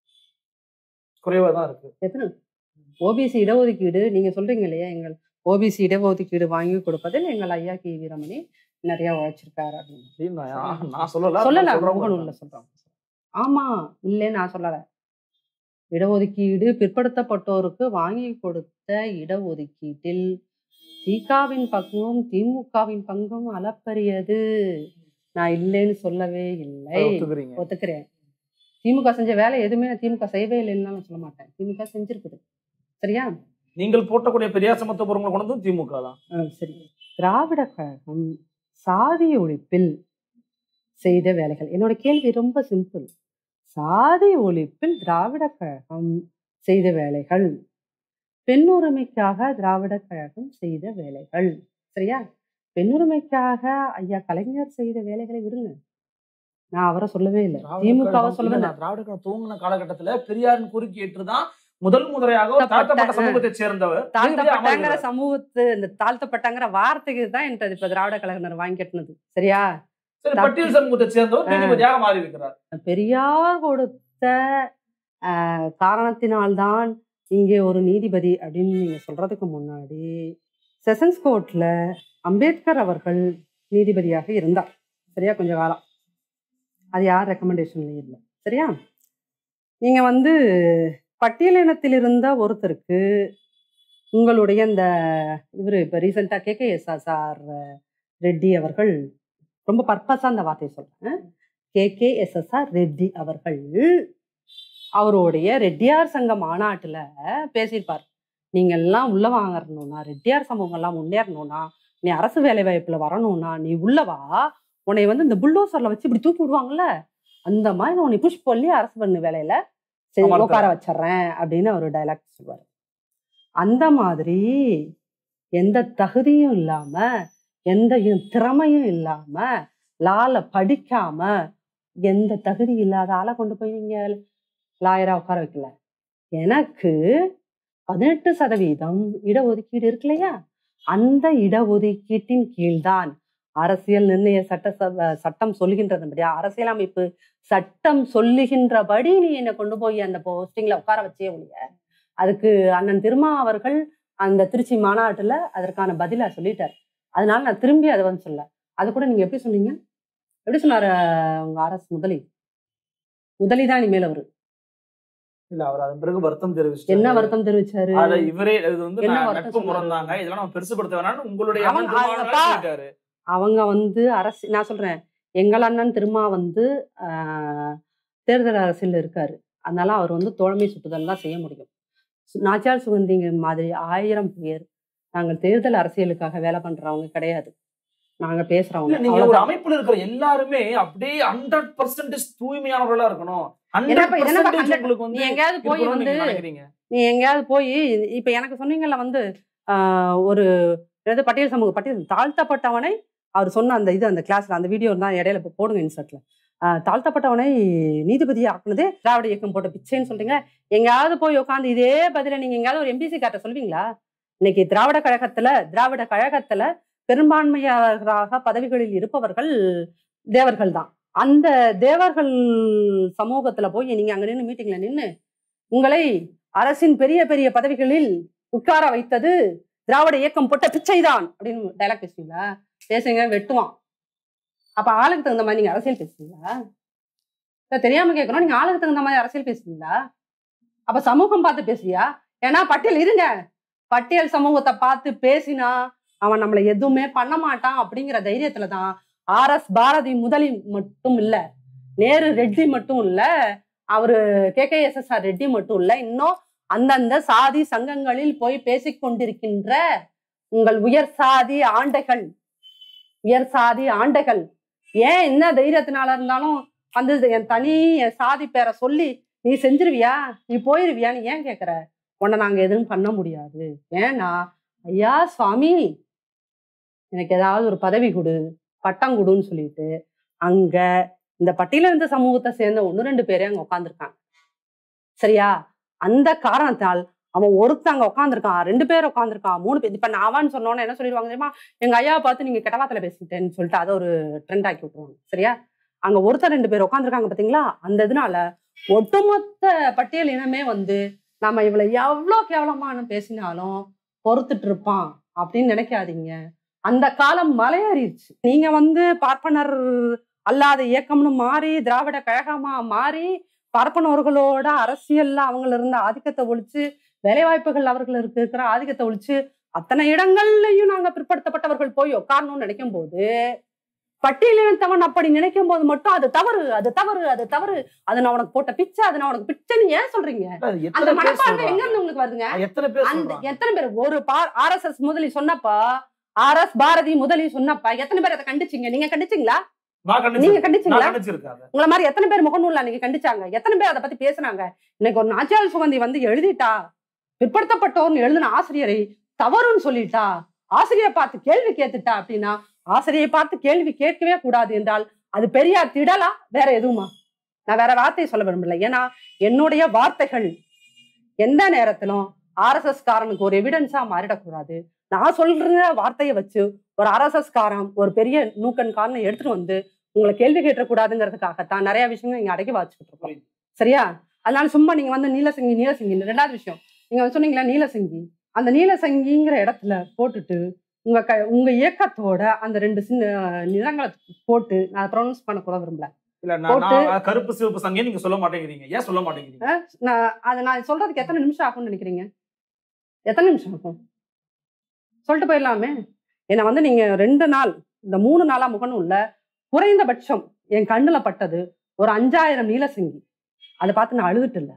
[SPEAKER 2] குறைவா தான் இருக்கு
[SPEAKER 1] எத்தனை ஓபிசி இடஒதுக்கீடு நீங்க சொல்றீங்க இல்லையா எங்கள் ஓபிசி இடஒதுக்கீடு வாங்கி கொடுப்பதில் எங்கள் ஐயா கி வீரமணி நிறைய உழைச்சிருக்காரு அப்படின்னு
[SPEAKER 2] அப்படின்னு நான் நான் சொல்லல
[SPEAKER 1] சொல்லல
[SPEAKER 2] சொல்றவங்க
[SPEAKER 1] முகநூல்ல சொல்றாங்க ஆமா இல்லே நான் சொல்லல இடஒதுக்கீடு பிற்படுத்தப்பட்டோருக்கு வாங்கி கொடுத்த இடஒதுக்கீட்டில் திகாவின் பங்கும் திமுகவின் பங்கும் அளப்பரியது நான் இல்லைன்னு சொல்லவே இல்லை
[SPEAKER 2] அதை ஒத்துக்கிறீங்க
[SPEAKER 1] ஒத்துக்கிறேன் திமுக செஞ்ச வேலை எதுவுமே நான் திமுக செய்யவே இல்லைன்னு நான் சொல்ல மாட்டேன் திமுக செஞ்சிருக்குது சரியா
[SPEAKER 2] நீங்கள் போட்டக்கூடிய பெரிய சமத்துவபுரங்களை கொண்டு வந்து திமுக தான்
[SPEAKER 1] ஆ, சரி திராவிட கழகம் சாதி ஒழிப்பில் செய்த வேலைகள் என்னோட கேள்வி ரொம்ப சிம்பிள் சாதி ஒழிப்பில் திராவிட கழகம் செய்த வேலைகள் பெண்ணுரிமைக்காக திராவிட கழகம் செய்த வேலைகள் சரியா பெண்ணுரிமைக்காக ஐயா கலைஞர் செய்த வேலைகளை விடுங்க நான் அவரை சொல்லவே இல்லை திமுகவை சொல்லவே இல்லை
[SPEAKER 2] திராவிட கழகம் துவங்கின காலகட்டத்துல பெரியாரின் குறுக்கேற்று தான் முதல் முறையாக ஒரு
[SPEAKER 1] தாழ்த்தப்பட்ட,
[SPEAKER 2] தாழ்த்தப்பட்ட சமூகத்தை சேர்ந்தவர் நீதிபதி
[SPEAKER 1] தாழ்த்தப்பட்டாங்கிற
[SPEAKER 2] அமர்கிறார்.
[SPEAKER 1] சமூகத்து இந்த தாழ்த்தப்பட்டாங்கிற வார்த்தைக்கு தான் என்கிட்ட இப்ப திராவிட கழகத்தினர் வாங்கி கட்டினது சரியா
[SPEAKER 2] சரி பட்டியல் சமூகத்தை சேர்ந்தவர் நீதிபதியாக மாறி இருக்கிறார்
[SPEAKER 1] பெரியார் கொடுத்த ஆஹ், காரணத்தினால்தான் இங்கே ஒரு நீதிபதி அப்படின்னு நீங்க சொல்றதுக்கு முன்னாடி செஷன்ஸ் கோர்ட்ல அம்பேத்கர் அவர்கள் நீதிபதியாக இருந்தார் சரியா கொஞ்ச காலம் அது யார் ரெக்கமெண்டேஷன்ல இல்லை சரியா நீங்க வந்து பட்டியலினத்தில் இருந்த ஒருத்தருக்கு உங்களுடைய இந்த இவர் இப்போ ரீசெண்டாக கேகேஎஸ்எஸ்ஆர் ரெட்டி அவர்கள் ரொம்ப பர்பஸாக அந்த வார்த்தையை சொல்கிறேன் கேகேஎஸ்எஸ்ஆர் ரெட்டி அவர்கள் அவருடைய ரெட்டியார் சங்க மாநாட்டில் பேசியிருப்பார் நீங்கள் எல்லாம் உள்ள வாங்கணும்னா ரெட்டியார் சமூகம்லாம் முன்னேறணும்னா நீ அரசு வேலை வாய்ப்புல வரணும்னா நீ உள்ளவா உன்னை வந்து இந்த புல்லோசர்ல வச்சு இப்படி தூக்கி விடுவாங்கல்ல அந்த மாதிரி நான் உன்னை புஷ் பண்ணி அரசு பண்ணு வேலையில சரி
[SPEAKER 2] அமர்த்துறேன்.
[SPEAKER 1] உட்கார வச்சிடுறேன் அப்படின்னு ஒரு டைலாக் சொல்லுவார் அந்த மாதிரி எந்த தகுதியும் இல்லாம எந்த இ- திறமையும் இல்லாம லால படிக்காம எந்த தகுதி இல்லாத ஆளை கொண்டு போய் நீங்க லாயரா உட்கார வைக்கல எனக்கு பதினெட்டு சதவீதம் இடஒதுக்கீடு இருக்கு இல்லையா அந்த இடஒதுக்கீட்டின் கீழ்தான் அரசியல் நிர்ணய சட்ட சப- சட்டம் சொல்லுகின்றதுபடியா அரசியலமைப்பு சட்டம் சொல்லுகின்றபடி நீ என்னை கொண்டு போய் அந்த போஸ்டிங்ல உட்கார வச்சே ஒழிய அதுக்கு அண்ணன் திருமா அவர்கள் அந்த திருச்சி மாநாட்டுல அதற்கான பதிலா சொல்லிட்டார் அதனால நான் திரும்பி அதை வந்து சொல்ல அது கூட நீங்க எப்படி சொன்னீங்க எப்படி சொன்னாரு அஹ், உங்க அரசு முதலி முதலி தான் இனிமேல் அவரு
[SPEAKER 2] இல்ல அவர் அதன் பிறகு வருத்தம் தெரிவிச்சு
[SPEAKER 1] என்ன வருத்தம் தெரிவிச்சாரு
[SPEAKER 2] அத இவரே இது வந்து
[SPEAKER 1] என்ன
[SPEAKER 2] நான்
[SPEAKER 1] வருத்தம்
[SPEAKER 2] நட்பு
[SPEAKER 1] சொன்னாரு?
[SPEAKER 2] முறந்தாங்க இதெல்லாம் நம்ம பெருசுபடுத்த வேணாம்னு உங்களுடைய
[SPEAKER 1] அவங்க-
[SPEAKER 2] அண்ணன் திருமாவளவன்
[SPEAKER 1] அவங்கப்பா.
[SPEAKER 2] சொல்லிட்டாரு.
[SPEAKER 1] அவங்க வந்து அரசு நான் சொல்றேன் எங்கள் அண்ணன் திருமா வந்து ஆஹ், தேர்தல் அரசியல் இருக்காரு அதனால அவர் வந்து தோழமை சுட்டுதல் தான் செய்ய முடியும் சு- நாச்சியார் சுகந்திங்க மாதிரி ஆயிரம் பேர் நாங்கள் தேர்தல் அரசியலுக்காக வேலை பண்றவங்க கிடையாது நாங்க
[SPEAKER 2] இல்ல
[SPEAKER 1] பேசுறவங்க
[SPEAKER 2] நீங்க ஒரு
[SPEAKER 1] அவ்வளவுதான்.
[SPEAKER 2] அமைப்புல இருக்கிற எல்லாருமே அப்படியே ஹண்ட்ரட் பர்சன்டேஜ் தூய்மையானவர்களா இருக்கணும் ஹண்ட்ரட்
[SPEAKER 1] என்னப்பா- என்னப்பா
[SPEAKER 2] பர்சன்டேஜ்
[SPEAKER 1] 100
[SPEAKER 2] உங்களுக்கு
[SPEAKER 1] நீ
[SPEAKER 2] வந்து
[SPEAKER 1] எங்கேயாவது போய்
[SPEAKER 2] இருக்கணும்னு
[SPEAKER 1] வந்து
[SPEAKER 2] நீங்க நினைக்கிறீங்க
[SPEAKER 1] நீ எங்கேயாவது போய் இப்ப எனக்கு சொன்னீங்கல்ல வந்து ஆஹ், ஒரு ஏதாவது பட்டியல் சமூக பட்டியல் தாழ்த்தப்பட்டவனை அவர் சொன்ன அந்த இது அந்த கிளாஸ்ல அந்த வீடியோ தான் இடையில இப்ப போடுங்க இன்சர்ட்ல தாழ்த்தப்பட்டவனை நீதிபதி ஆக்குனதே திராவிட இயக்கம் போட்ட பிச்சைன்னு சொல்றீங்க எங்கேயாவது போய் உட்காந்து இதே பதில நீங்க எங்கேயாவது ஒரு எம்பிசி காட்ட சொல்வீங்களா இன்னைக்கு திராவிட கழகத்துல திராவிட கழகத்துல பெரும்பான்மையாளராக பதவிகளில் இருப்பவர்கள் தேவர்கள் தான் அந்த தேவர்கள் சமூகத்துல போய் நீங்க அங்க நின்று மீட்டிங்ல நின்னு உங்களை அரசின் பெரிய பெரிய பதவிகளில் உட்கார வைத்தது திராவிட இயக்கம் போட்ட பிச்சைதான் அப்படின்னு டைலாக் பேசுவீங்களா பேசுங்க வெட்டுவான் அப்ப ஆளுக்கு தகுந்த மாதிரி நீங்க அரசியல் பேசுவீங்களா இல்ல தெரியாம கேட்கணும் நீங்க ஆளுக்கு தகுந்த மாதிரி அரசியல் பேசுவீங்களா அப்ப சமூகம் பார்த்து பேசுவியா ஏன்னா பட்டியல் இருங்க பட்டியல் சமூகத்தை பார்த்து பேசினா அவன் நம்மளை எதுவுமே பண்ண மாட்டான் அப்படிங்கிற தைரியத்துல தான் ஆர் எஸ் பாரதி முதலி மட்டும் இல்ல நேரு ரெட்டி மட்டும் இல்ல அவரு K K S S R Reddy மட்டும் இல்ல இன்னும் அந்தந்த சாதி சங்கங்களில் போய் பேசிக் கொண்டிருக்கின்ற உங்கள் உயர் சாதி ஆண்டைகள் உயர் சாதி ஆண்டைகள் ஏன் என்ன தைரியத்தினால இருந்தாலும் வந்து என் தனி என் சாதி பேரை சொல்லி நீ செஞ்சிருவியா நீ போயிருவியா நீ ஏன் கேக்குற உன்னை நாங்க எதுவும் பண்ண முடியாது ஏன்னா ஐயா சுவாமி எனக்கு ஏதாவது ஒரு பதவி கொடு பட்டம் கொடுன்னு சொல்லிட்டு அங்க இந்த பட்டியலிருந்த சமூகத்தை சேர்ந்த ஒன்று ரெண்டு பேரே அங்க உட்காந்துருக்காங்க சரியா அந்த காரணத்தால் அவன் ஒருத்தன் அங்க உட்காந்துருக்கான் ரெண்டு பேர் உட்காந்துருக்கான் மூணு பேர் இப்ப நாவான்னு சொன்னோன்னு என்ன சொல்லிடுவாங்க தெரியுமா எங்க ஐயாவை பார்த்து நீங்க கெட்டவாத்துல பேசிட்டேன்னு சொல்லிட்டு அதை ஒரு ட்ரெண்ட் ஆக்கி விட்டுருவாங்க சரியா அங்க ஒருத்தர் ரெண்டு பேர் உட்காந்துருக்காங்க பாத்தீங்களா அந்த இதனால ஒட்டுமொத்த பட்டியல் இனமே வந்து நம்ம இவளை எவ்வளோ கேவலமான பேசினாலும் பொறுத்துட்டு இருப்பான் அப்படின்னு நினைக்காதீங்க அந்த காலம் மலையேறிடுச்சு நீங்க வந்து பார்ப்பனர் அல்லாத இயக்கம்னு மாறி திராவிட கழகமா மாறி பார்ப்பனர்களோட அரசியல்ல அவங்கள இருந்த ஆதிக்கத்தை ஒழிச்சு வேலைவாய்ப்புகள் அவர்களுக்கு இருக்கிற ஆதிக்கத்தை ஒழிச்சு அத்தனை இடங்கள்லயும் நாங்க பிற்படுத்தப்பட்டவர்கள் போய் உட்காரணும்னு நினைக்கும் போது பட்டியலினத்தவன் அப்படி நினைக்கும் போது மட்டும் அது தவறு அது தவறு அது தவறு அது நான் உனக்கு போட்ட பிச்சை அது நான் உனக்கு பிச்சைன்னு ஏன் சொல்றீங்க
[SPEAKER 2] இல்ல, அது
[SPEAKER 1] அந்த
[SPEAKER 2] எத்தனை பேர்
[SPEAKER 1] மனப்பான்மை எங்க
[SPEAKER 2] சொல்றாங்க?
[SPEAKER 1] இருந்து உங்களுக்கு வருதுங்க
[SPEAKER 2] அது எத்தனை பேர்
[SPEAKER 1] அந்த
[SPEAKER 2] சொல்றாங்க
[SPEAKER 1] எத்தனை பேர் ஒரு பார் ஆர் எஸ் எஸ் முதலி சொன்னப்ப ஆர் எஸ் பாரதி முதலி சொன்னப்ப எத்தனை பேர் அதை கண்டிச்சீங்க நீங்க கண்டிச்சீங்களா
[SPEAKER 2] நான்
[SPEAKER 1] நீங்க
[SPEAKER 2] கண்டிச்சிருக்கேன். நான்
[SPEAKER 1] கண்டிச்சீங்களா
[SPEAKER 2] கண்டிச்சிருக்கேன் அதை.
[SPEAKER 1] உங்களை மாதிரி எத்தனை பேர் முகநூல்ல நீங்க கண்டிச்சாங்க எத்தனை பேர் அதை பத்தி பேசுனாங்க இன்னைக்கு ஒரு நாச்சியார் சுகந்தி வந்து எழுதிட்டா பிற்படுத்தப்பட்டோர்னு எழுதின ஆசிரியரை தவறுன்னு சொல்லிட்டா ஆசிரியரை பார்த்து கேள்வி கேட்டுட்டா அப்படின்னா ஆசிரியை பார்த்து கேள்வி கேட்கவே கூடாது என்றால் அது பெரியார் திடலா வேற எதுவுமா நான் வேற வார்த்தையை சொல்ல விரும்பல ஏன்னா என்னுடைய வார்த்தைகள் எந்த நேரத்திலும் ஆர்எஸ்எஸ் காரனுக்கு ஒரு எவிடன்ஸா மாறிடக்கூடாது நான் சொல்ற வார்த்தையை வச்சு ஒரு ஆர்எஸ்எஸ் காரன் ஒரு பெரிய நூக்கன் காரனை எடுத்துட்டு வந்து உங்களை கேள்வி கேட்டக்கூடாதுங்கிறதுக்காகத்தான் நிறைய விஷயங்கள் இங்க அடக்கி வச்சுக்கிட்டு இருக்கோம்
[SPEAKER 2] புரியுது.
[SPEAKER 1] சரியா அதனால சும்மா நீங்க வந்து நீலசங்கி நீலசங்கி ரெண்டாவது விஷயம் நீங்க வந்து சொன்னீங்களா நீலசங்கி அந்த நீலசங்கிங்கிற இடத்துல போட்டுட்டு உங்க க உங்க இயக்கத்தோட அந்த ரெண்டு சின்ன நிறங்களை போட்டு நான் ப்ரொனவுன்ஸ் பண்ண கூட விரும்பல
[SPEAKER 2] இல்ல நான்
[SPEAKER 1] போட்டு-
[SPEAKER 2] நான் கருப்பு சிவப்பு சங்கே நீங்க சொல்ல மாட்டேங்கிறீங்க ஏன் சொல்ல மாட்டேங்கிறீங்க
[SPEAKER 1] நான் அதை நான் சொல்றதுக்கு எத்தனை நிமிஷம் ஆகும்னு நினைக்கிறீங்க எத்தனை நிமிஷம் ஆகும் சொல்லிட்டு போயிடலாமே என்னை வந்து நீங்க ரெண்டு நாள் இந்த மூணு நாளா முகநூல்ல குறைந்தபட்சம் என் கண்ணுல பட்டது ஒரு அஞ்சாயிரம் நீலசங்கி அதை பார்த்து நான் அழுதுட்டு இல்லை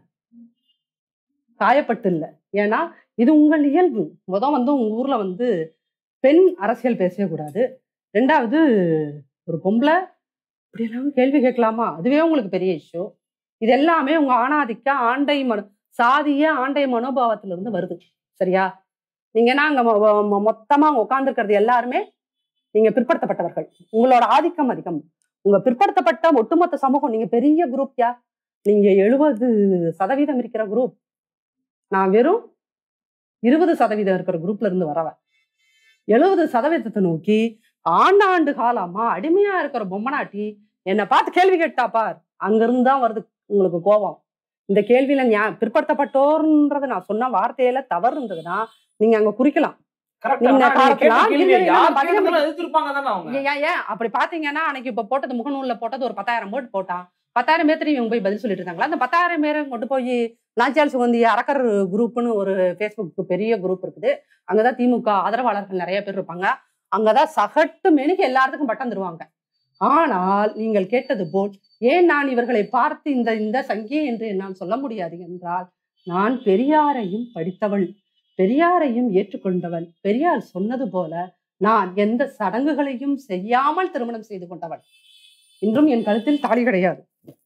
[SPEAKER 1] காயப்பட்டு இல்லை ஏன்னா இது உங்கள் இயல்பு முத வந்து உங்க ஊர்ல வந்து பெண் அரசியல் பேசவே கூடாது ரெண்டாவது ஒரு பொம்பளை இப்படியெல்லாம் கேள்வி கேட்கலாமா அதுவே உங்களுக்கு பெரிய இஷ்யூ இது எல்லாமே உங்க ஆணாதிக்க ஆண்டை மனோ சாதிய ஆண்டை மனோபாவத்துல இருந்து வருது சரியா நீங்க என்ன அங்க மொ- மொ- மொத்தமா உட்கார்ந்துருக்கிறது எல்லாருமே நீங்க பிற்படுத்தப்பட்டவர்கள் உங்களோட ஆதிக்கம் அதிகம் உங்க பிற்படுத்தப்பட்ட ஒட்டுமொத்த சமூகம் நீங்க பெரிய குரூப் யா நீங்க எழுபது சதவீதம் இருக்கிற குரூப் நான் வெறும் இருபது சதவீதம் இருக்கிற குரூப்ல இருந்து வரவன் எழுபது சதவீதத்தை நோக்கி ஆண்டாண்டு காலமா அடிமையா இருக்கிற பொம்மனாட்டி என்னை பார்த்து கேள்வி கேட்டா பார் அங்கிருந்து தான் வருது உங்களுக்கு கோபம் இந்த கேள்வியில ஞா பிற்படுத்தப்பட்டோர்ன்றது நான் சொன்ன வார்த்தையில தவறு இருந்ததுன்னா நீங்க அங்க குறிக்கலாம்
[SPEAKER 2] Correct.
[SPEAKER 1] நீங்க
[SPEAKER 2] ஆனா நீங்க கேட்ட
[SPEAKER 1] காலத்துல
[SPEAKER 2] கேள்வியை
[SPEAKER 1] இருங்க,
[SPEAKER 2] யார்
[SPEAKER 1] இருங்க, பதினஞ்சு
[SPEAKER 2] கேட்டாலும் எதிர்த்திருப்பாங்க தானே அவங்க
[SPEAKER 1] ஏன் ஏன், ஏன் அப்படி பாத்தீங்கன்னா அன்னைக்கு இப்ப போட்டது முகநூல்ல போட்டது ஒரு பத்தாயிரம் போட்டு போட்டான் பத்தாயிரம் பேர்த்து இவங்க போய் பதில் சொல்லிட்டு இருக்காங்களா அந்த பத்தாயிரம் பேரை கொண்டு போய் நாச்சியால் சுகந்தி அரக்கர் குரூப்னு ஒரு ஃபேஸ்புக் பெரிய குரூப் இருக்குது அங்கதான் திமுக ஆதரவாளர்கள் நிறைய பேர் இருப்பாங்க அங்கதான் சகட்டு மெனுக்கு எல்லாத்துக்கும் பட்டம் தருவாங்க ஆனால் நீங்கள் கேட்டது போல் ஏன் நான் இவர்களை பார்த்து இந்த இந்த சங்கி என்று என்னால் சொல்ல முடியாது என்றால் நான் பெரியாரையும் படித்தவள் பெரியாரையும் ஏற்றுக்கொண்டவள் பெரியார் சொன்னது போல நான் எந்த சடங்குகளையும் செய்யாமல் திருமணம் செய்து கொண்டவள் இன்றும் என் கழுத்தில் தாலி கிடையாது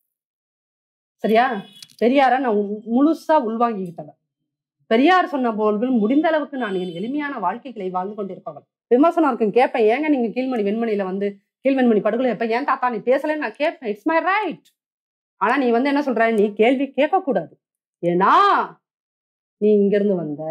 [SPEAKER 1] சரியா பெரியார நான் உ- முழுசா உள்வாங்கிக்கிட்டவள் பெரியார் சொன்ன போல் முடிந்த அளவுக்கு நான் என் எளிமையான வாழ்க்கைகளை வாழ்ந்து கொண்டிருப்பவள் விமர்சனம் இருக்கும் கேட்பேன் ஏங்க நீங்க கீழ்மணி வெண்மணியில வந்து கீழ்வெண்மணி படுகொலை எப்ப ஏன் தாத்தா நீ பேசலன்னு நான் கேட்பேன் இட்ஸ் மை ரைட் ஆனா நீ வந்து என்ன சொல்ற நீ கேள்வி கேட்க கூடாது ஏன்னா நீ இங்க இருந்து வந்த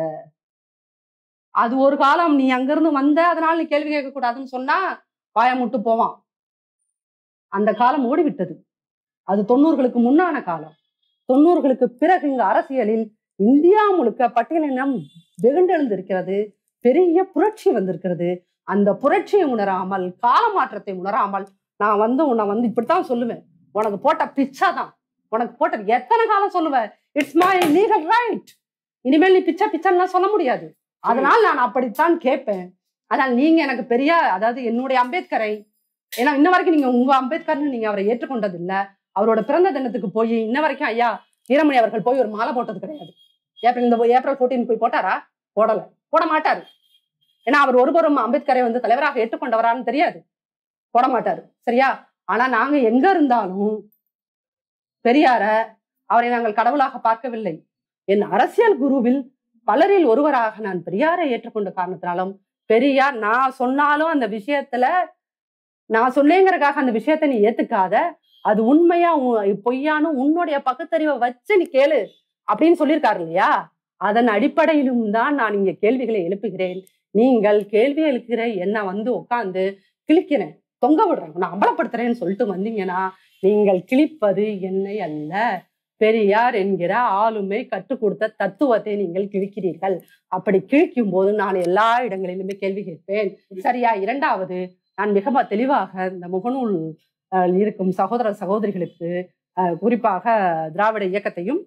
[SPEAKER 1] அது ஒரு காலம் நீ அங்கிருந்து வந்த அதனால நீ கேள்வி கேட்க கூடாதுன்னு சொன்னா வாய முட்டு போவான் அந்த காலம் ஓடிவிட்டது அது தொண்ணூறுகளுக்கு முன்னான காலம் தொண்ணூறுகளுக்கு பிறகு இங்கு அரசியலில் இந்தியா முழுக்க பட்டியலினம் வெகுண்டெழுந்திருக்கிறது பெரிய புரட்சி வந்திருக்கிறது அந்த புரட்சியை உணராமல் கால மாற்றத்தை உணராமல் நான் வந்து உன்னை வந்து இப்படித்தான் சொல்லுவேன் உனக்கு போட்ட பிச்சை தான் உனக்கு போட்ட எத்தனை காலம் சொல்லுவேன் இட்ஸ் மை லீகல் ரைட் இனிமேல் நீ பிச்சை பிச்சைன்னு சொல்ல முடியாது அதனால் நான் அப்படித்தான் கேட்பேன் ஆனால் நீங்க எனக்கு பெரிய அதாவது என்னுடைய அம்பேத்கரை ஏன்னா இன்ன வரைக்கும் நீங்க உங்க அம்பேத்கர்னு நீங்க அவரை ஏற்றுக்கொண்டது இல்ல அவரோட பிறந்த தினத்துக்கு போய் இன்ன வரைக்கும் ஐயா வீரமணி அவர்கள் போய் ஒரு மாலை போட்டது கிடையாது ஏப்ரல் இந்த ஏப்ரல் 14 போய் போட்டாரா போடல போட மாட்டாரு ஏன்னா அவர் ஒருபுறம் அம்பேத்கரை வந்து தலைவராக ஏற்றுக்கொண்டவரான்னு தெரியாது போட மாட்டாரு சரியா ஆனா நாங்க எங்க இருந்தாலும் பெரியார அவரை நாங்கள் கடவுளாக பார்க்கவில்லை என் அரசியல் குருவில் பலரில் ஒருவராக நான் பெரியாரை ஏற்றுக்கொண்ட காரணத்தினாலும் பெரியார் நான் சொன்னாலும் அந்த விஷயத்துல நான் சொன்னேங்கிறதுக்காக அந்த விஷயத்த நீ ஏத்துக்காத அது உண்மையா உ- பொய்யான்னு உன்னுடைய பகுத்தறிவை வச்சு நீ கேளு அப்படின்னு சொல்லியிருக்காரு இல்லையா அதன் அடிப்படையிலும் தான் நான் இங்க கேள்விகளை எழுப்புகிறேன் நீங்கள் கேள்வி எழுப்புகிற என்ன வந்து உட்காந்து கிழிக்கிறேன் தொங்க விடுறேன் நான் அம்பலப்படுத்துறேன்னு சொல்லிட்டு வந்தீங்கன்னா நீங்கள் கிழிப்பது என்னை அல்ல பெரியார் என்கிற ஆளுமை கற்றுக் கொடுத்த தத்துவத்தை நீங்கள் கிழிக்கிறீர்கள் அப்படி கிழிக்கும் போது நான் எல்லா இடங்களிலுமே கேள்வி கேட்பேன் சரியா இரண்டாவது நான் மிக ம- தெளிவாக இந்த முகநூல் அஹ், இருக்கும் சகோதர சகோதரிகளுக்கு அஹ், குறிப்பாக திராவிட இயக்கத்தையும்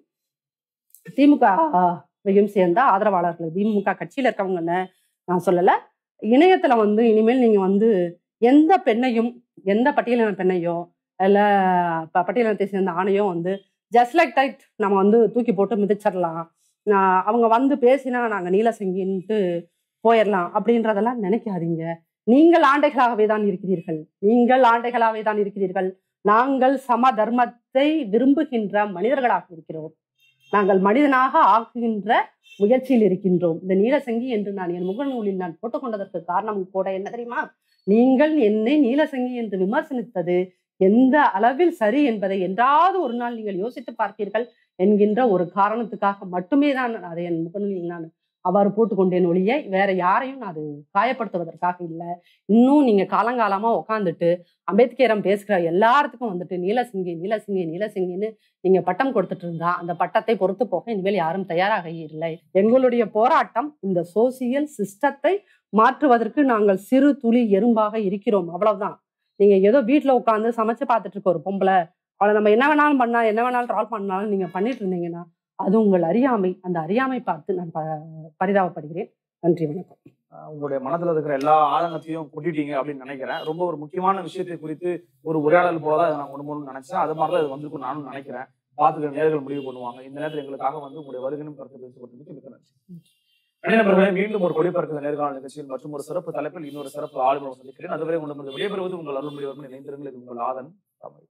[SPEAKER 1] திமுகவையும் சேர்ந்த ஆதரவாளர்கள் திமுக கட்சியில இருக்கவங்கன்னு நான் சொல்லல இணையத்துல வந்து இனிமேல் நீங்க வந்து எந்த பெண்ணையும் எந்த பட்டியலின பெண்ணையோ இல்ல ப- பட்டியலினத்தை சேர்ந்த ஆணையோ வந்து ஜஸ்ட் லைக் டைட் நம்ம வந்து தூக்கி போட்டு மிதிச்சிடலாம் நான் அவங்க வந்து பேசினா நாங்க நீலசங்கின்ட்டு போயிடலாம் அப்படின்றதெல்லாம் நினைக்காதீங்க நீங்கள் ஆண்டைகளாகவே தான் இருக்கிறீர்கள் நீங்கள் ஆண்டைகளாகவே தான் இருக்கிறீர்கள் நாங்கள் சம தர்மத்தை விரும்புகின்ற மனிதர்களாக இருக்கிறோம் நாங்கள் மனிதனாக ஆக்குகின்ற முயற்சியில் இருக்கின்றோம் இந்த நீலசங்கி என்று நான் என் முகநூலில் நான் போட்டுக்கொண்டதற்கு காரணம் கூட என்ன தெரியுமா நீங்கள் என்னை நீலசங்கி என்று விமர்சனித்தது எந்த அளவில் சரி என்பதை என்றாவது ஒரு நாள் நீங்கள் யோசித்து பார்ப்பீர்கள் என்கின்ற ஒரு காரணத்துக்காக மட்டுமே தான் நான் அதை என் முகநூலில் நான் அவ்வாறு போட்டுக்கொண்டேன் ஒழிய வேற யாரையும் நான் அது காயப்படுத்துவதற்காக இல்லை இன்னும் நீங்க காலங்காலமா உட்காந்துட்டு அம்பேத்கரம் பேசுகிற எல்லாத்துக்கும் வந்துட்டு நீலசிங்கி நீலசிங்கி நீலசிங்கின்னு நீங்க பட்டம் கொடுத்துட்டு இருந்தா அந்த பட்டத்தை பொறுத்து போக இனிமேல் யாரும் தயாராக இல்லை எங்களுடைய போராட்டம் இந்த சோசியல் சிஸ்டத்தை மாற்றுவதற்கு நாங்கள் சிறு துளி எறும்பாக இருக்கிறோம் அவ்வளவுதான் நீங்க ஏதோ வீட்ல உட்காந்து சமைச்சு பார்த்துட்டு இருக்க ஒரு பொம்பளை அவளை நம்ம என்ன வேணாலும் பண்ணா என்ன வேணாலும் ட்ரால் பண்ணாலும் நீங்க பண்ணிட்டு இருந்தீங்கன்னா அது உங்கள் அறியாமை அந்த அறியாமை பார்த்து நான் ப- பரிதாபப்படுகிறேன் நன்றி வணக்கம்
[SPEAKER 2] அஹ் உங்களுடைய மனதுல இருக்கிற எல்லா ஆதங்கத்தையும் கொட்டிட்டீங்க அப்படின்னு நினைக்கிறேன் ரொம்ப ஒரு முக்கியமான விஷயத்தை குறித்து ஒரு உரையாடல் போல தான் இதை நான் கொண்டு போகணும்னு நினைச்சேன் அது மாதிரி தான் இது வந்திருக்கும் நானும் நினைக்கிறேன் பார்த்துக்க நேர்கள் முடிவு பண்ணுவாங்க இந்த நேரத்தில் எங்களுக்காக வந்து உங்களுடைய வருகையும் கருத்து பேசி கொடுத்ததுக்கு மிக்க நன்றி நன்றி நண்பர்களே மீண்டும் ஒரு கொடிப்பறக்க நேர்காணல் நிகழ்ச்சியில் மற்றும் ஒரு சிறப்பு தலைப்பில் இன்னொரு சிறப்பு ஆளுநர் சந்திக்கிறேன் அதுவரை உங்களிடம் விடைபெறுவது உங்கள் அருள்மொழி வர்மன் இணைந்திருங்கள் இது உங்கள் ஆதன் தமிழ்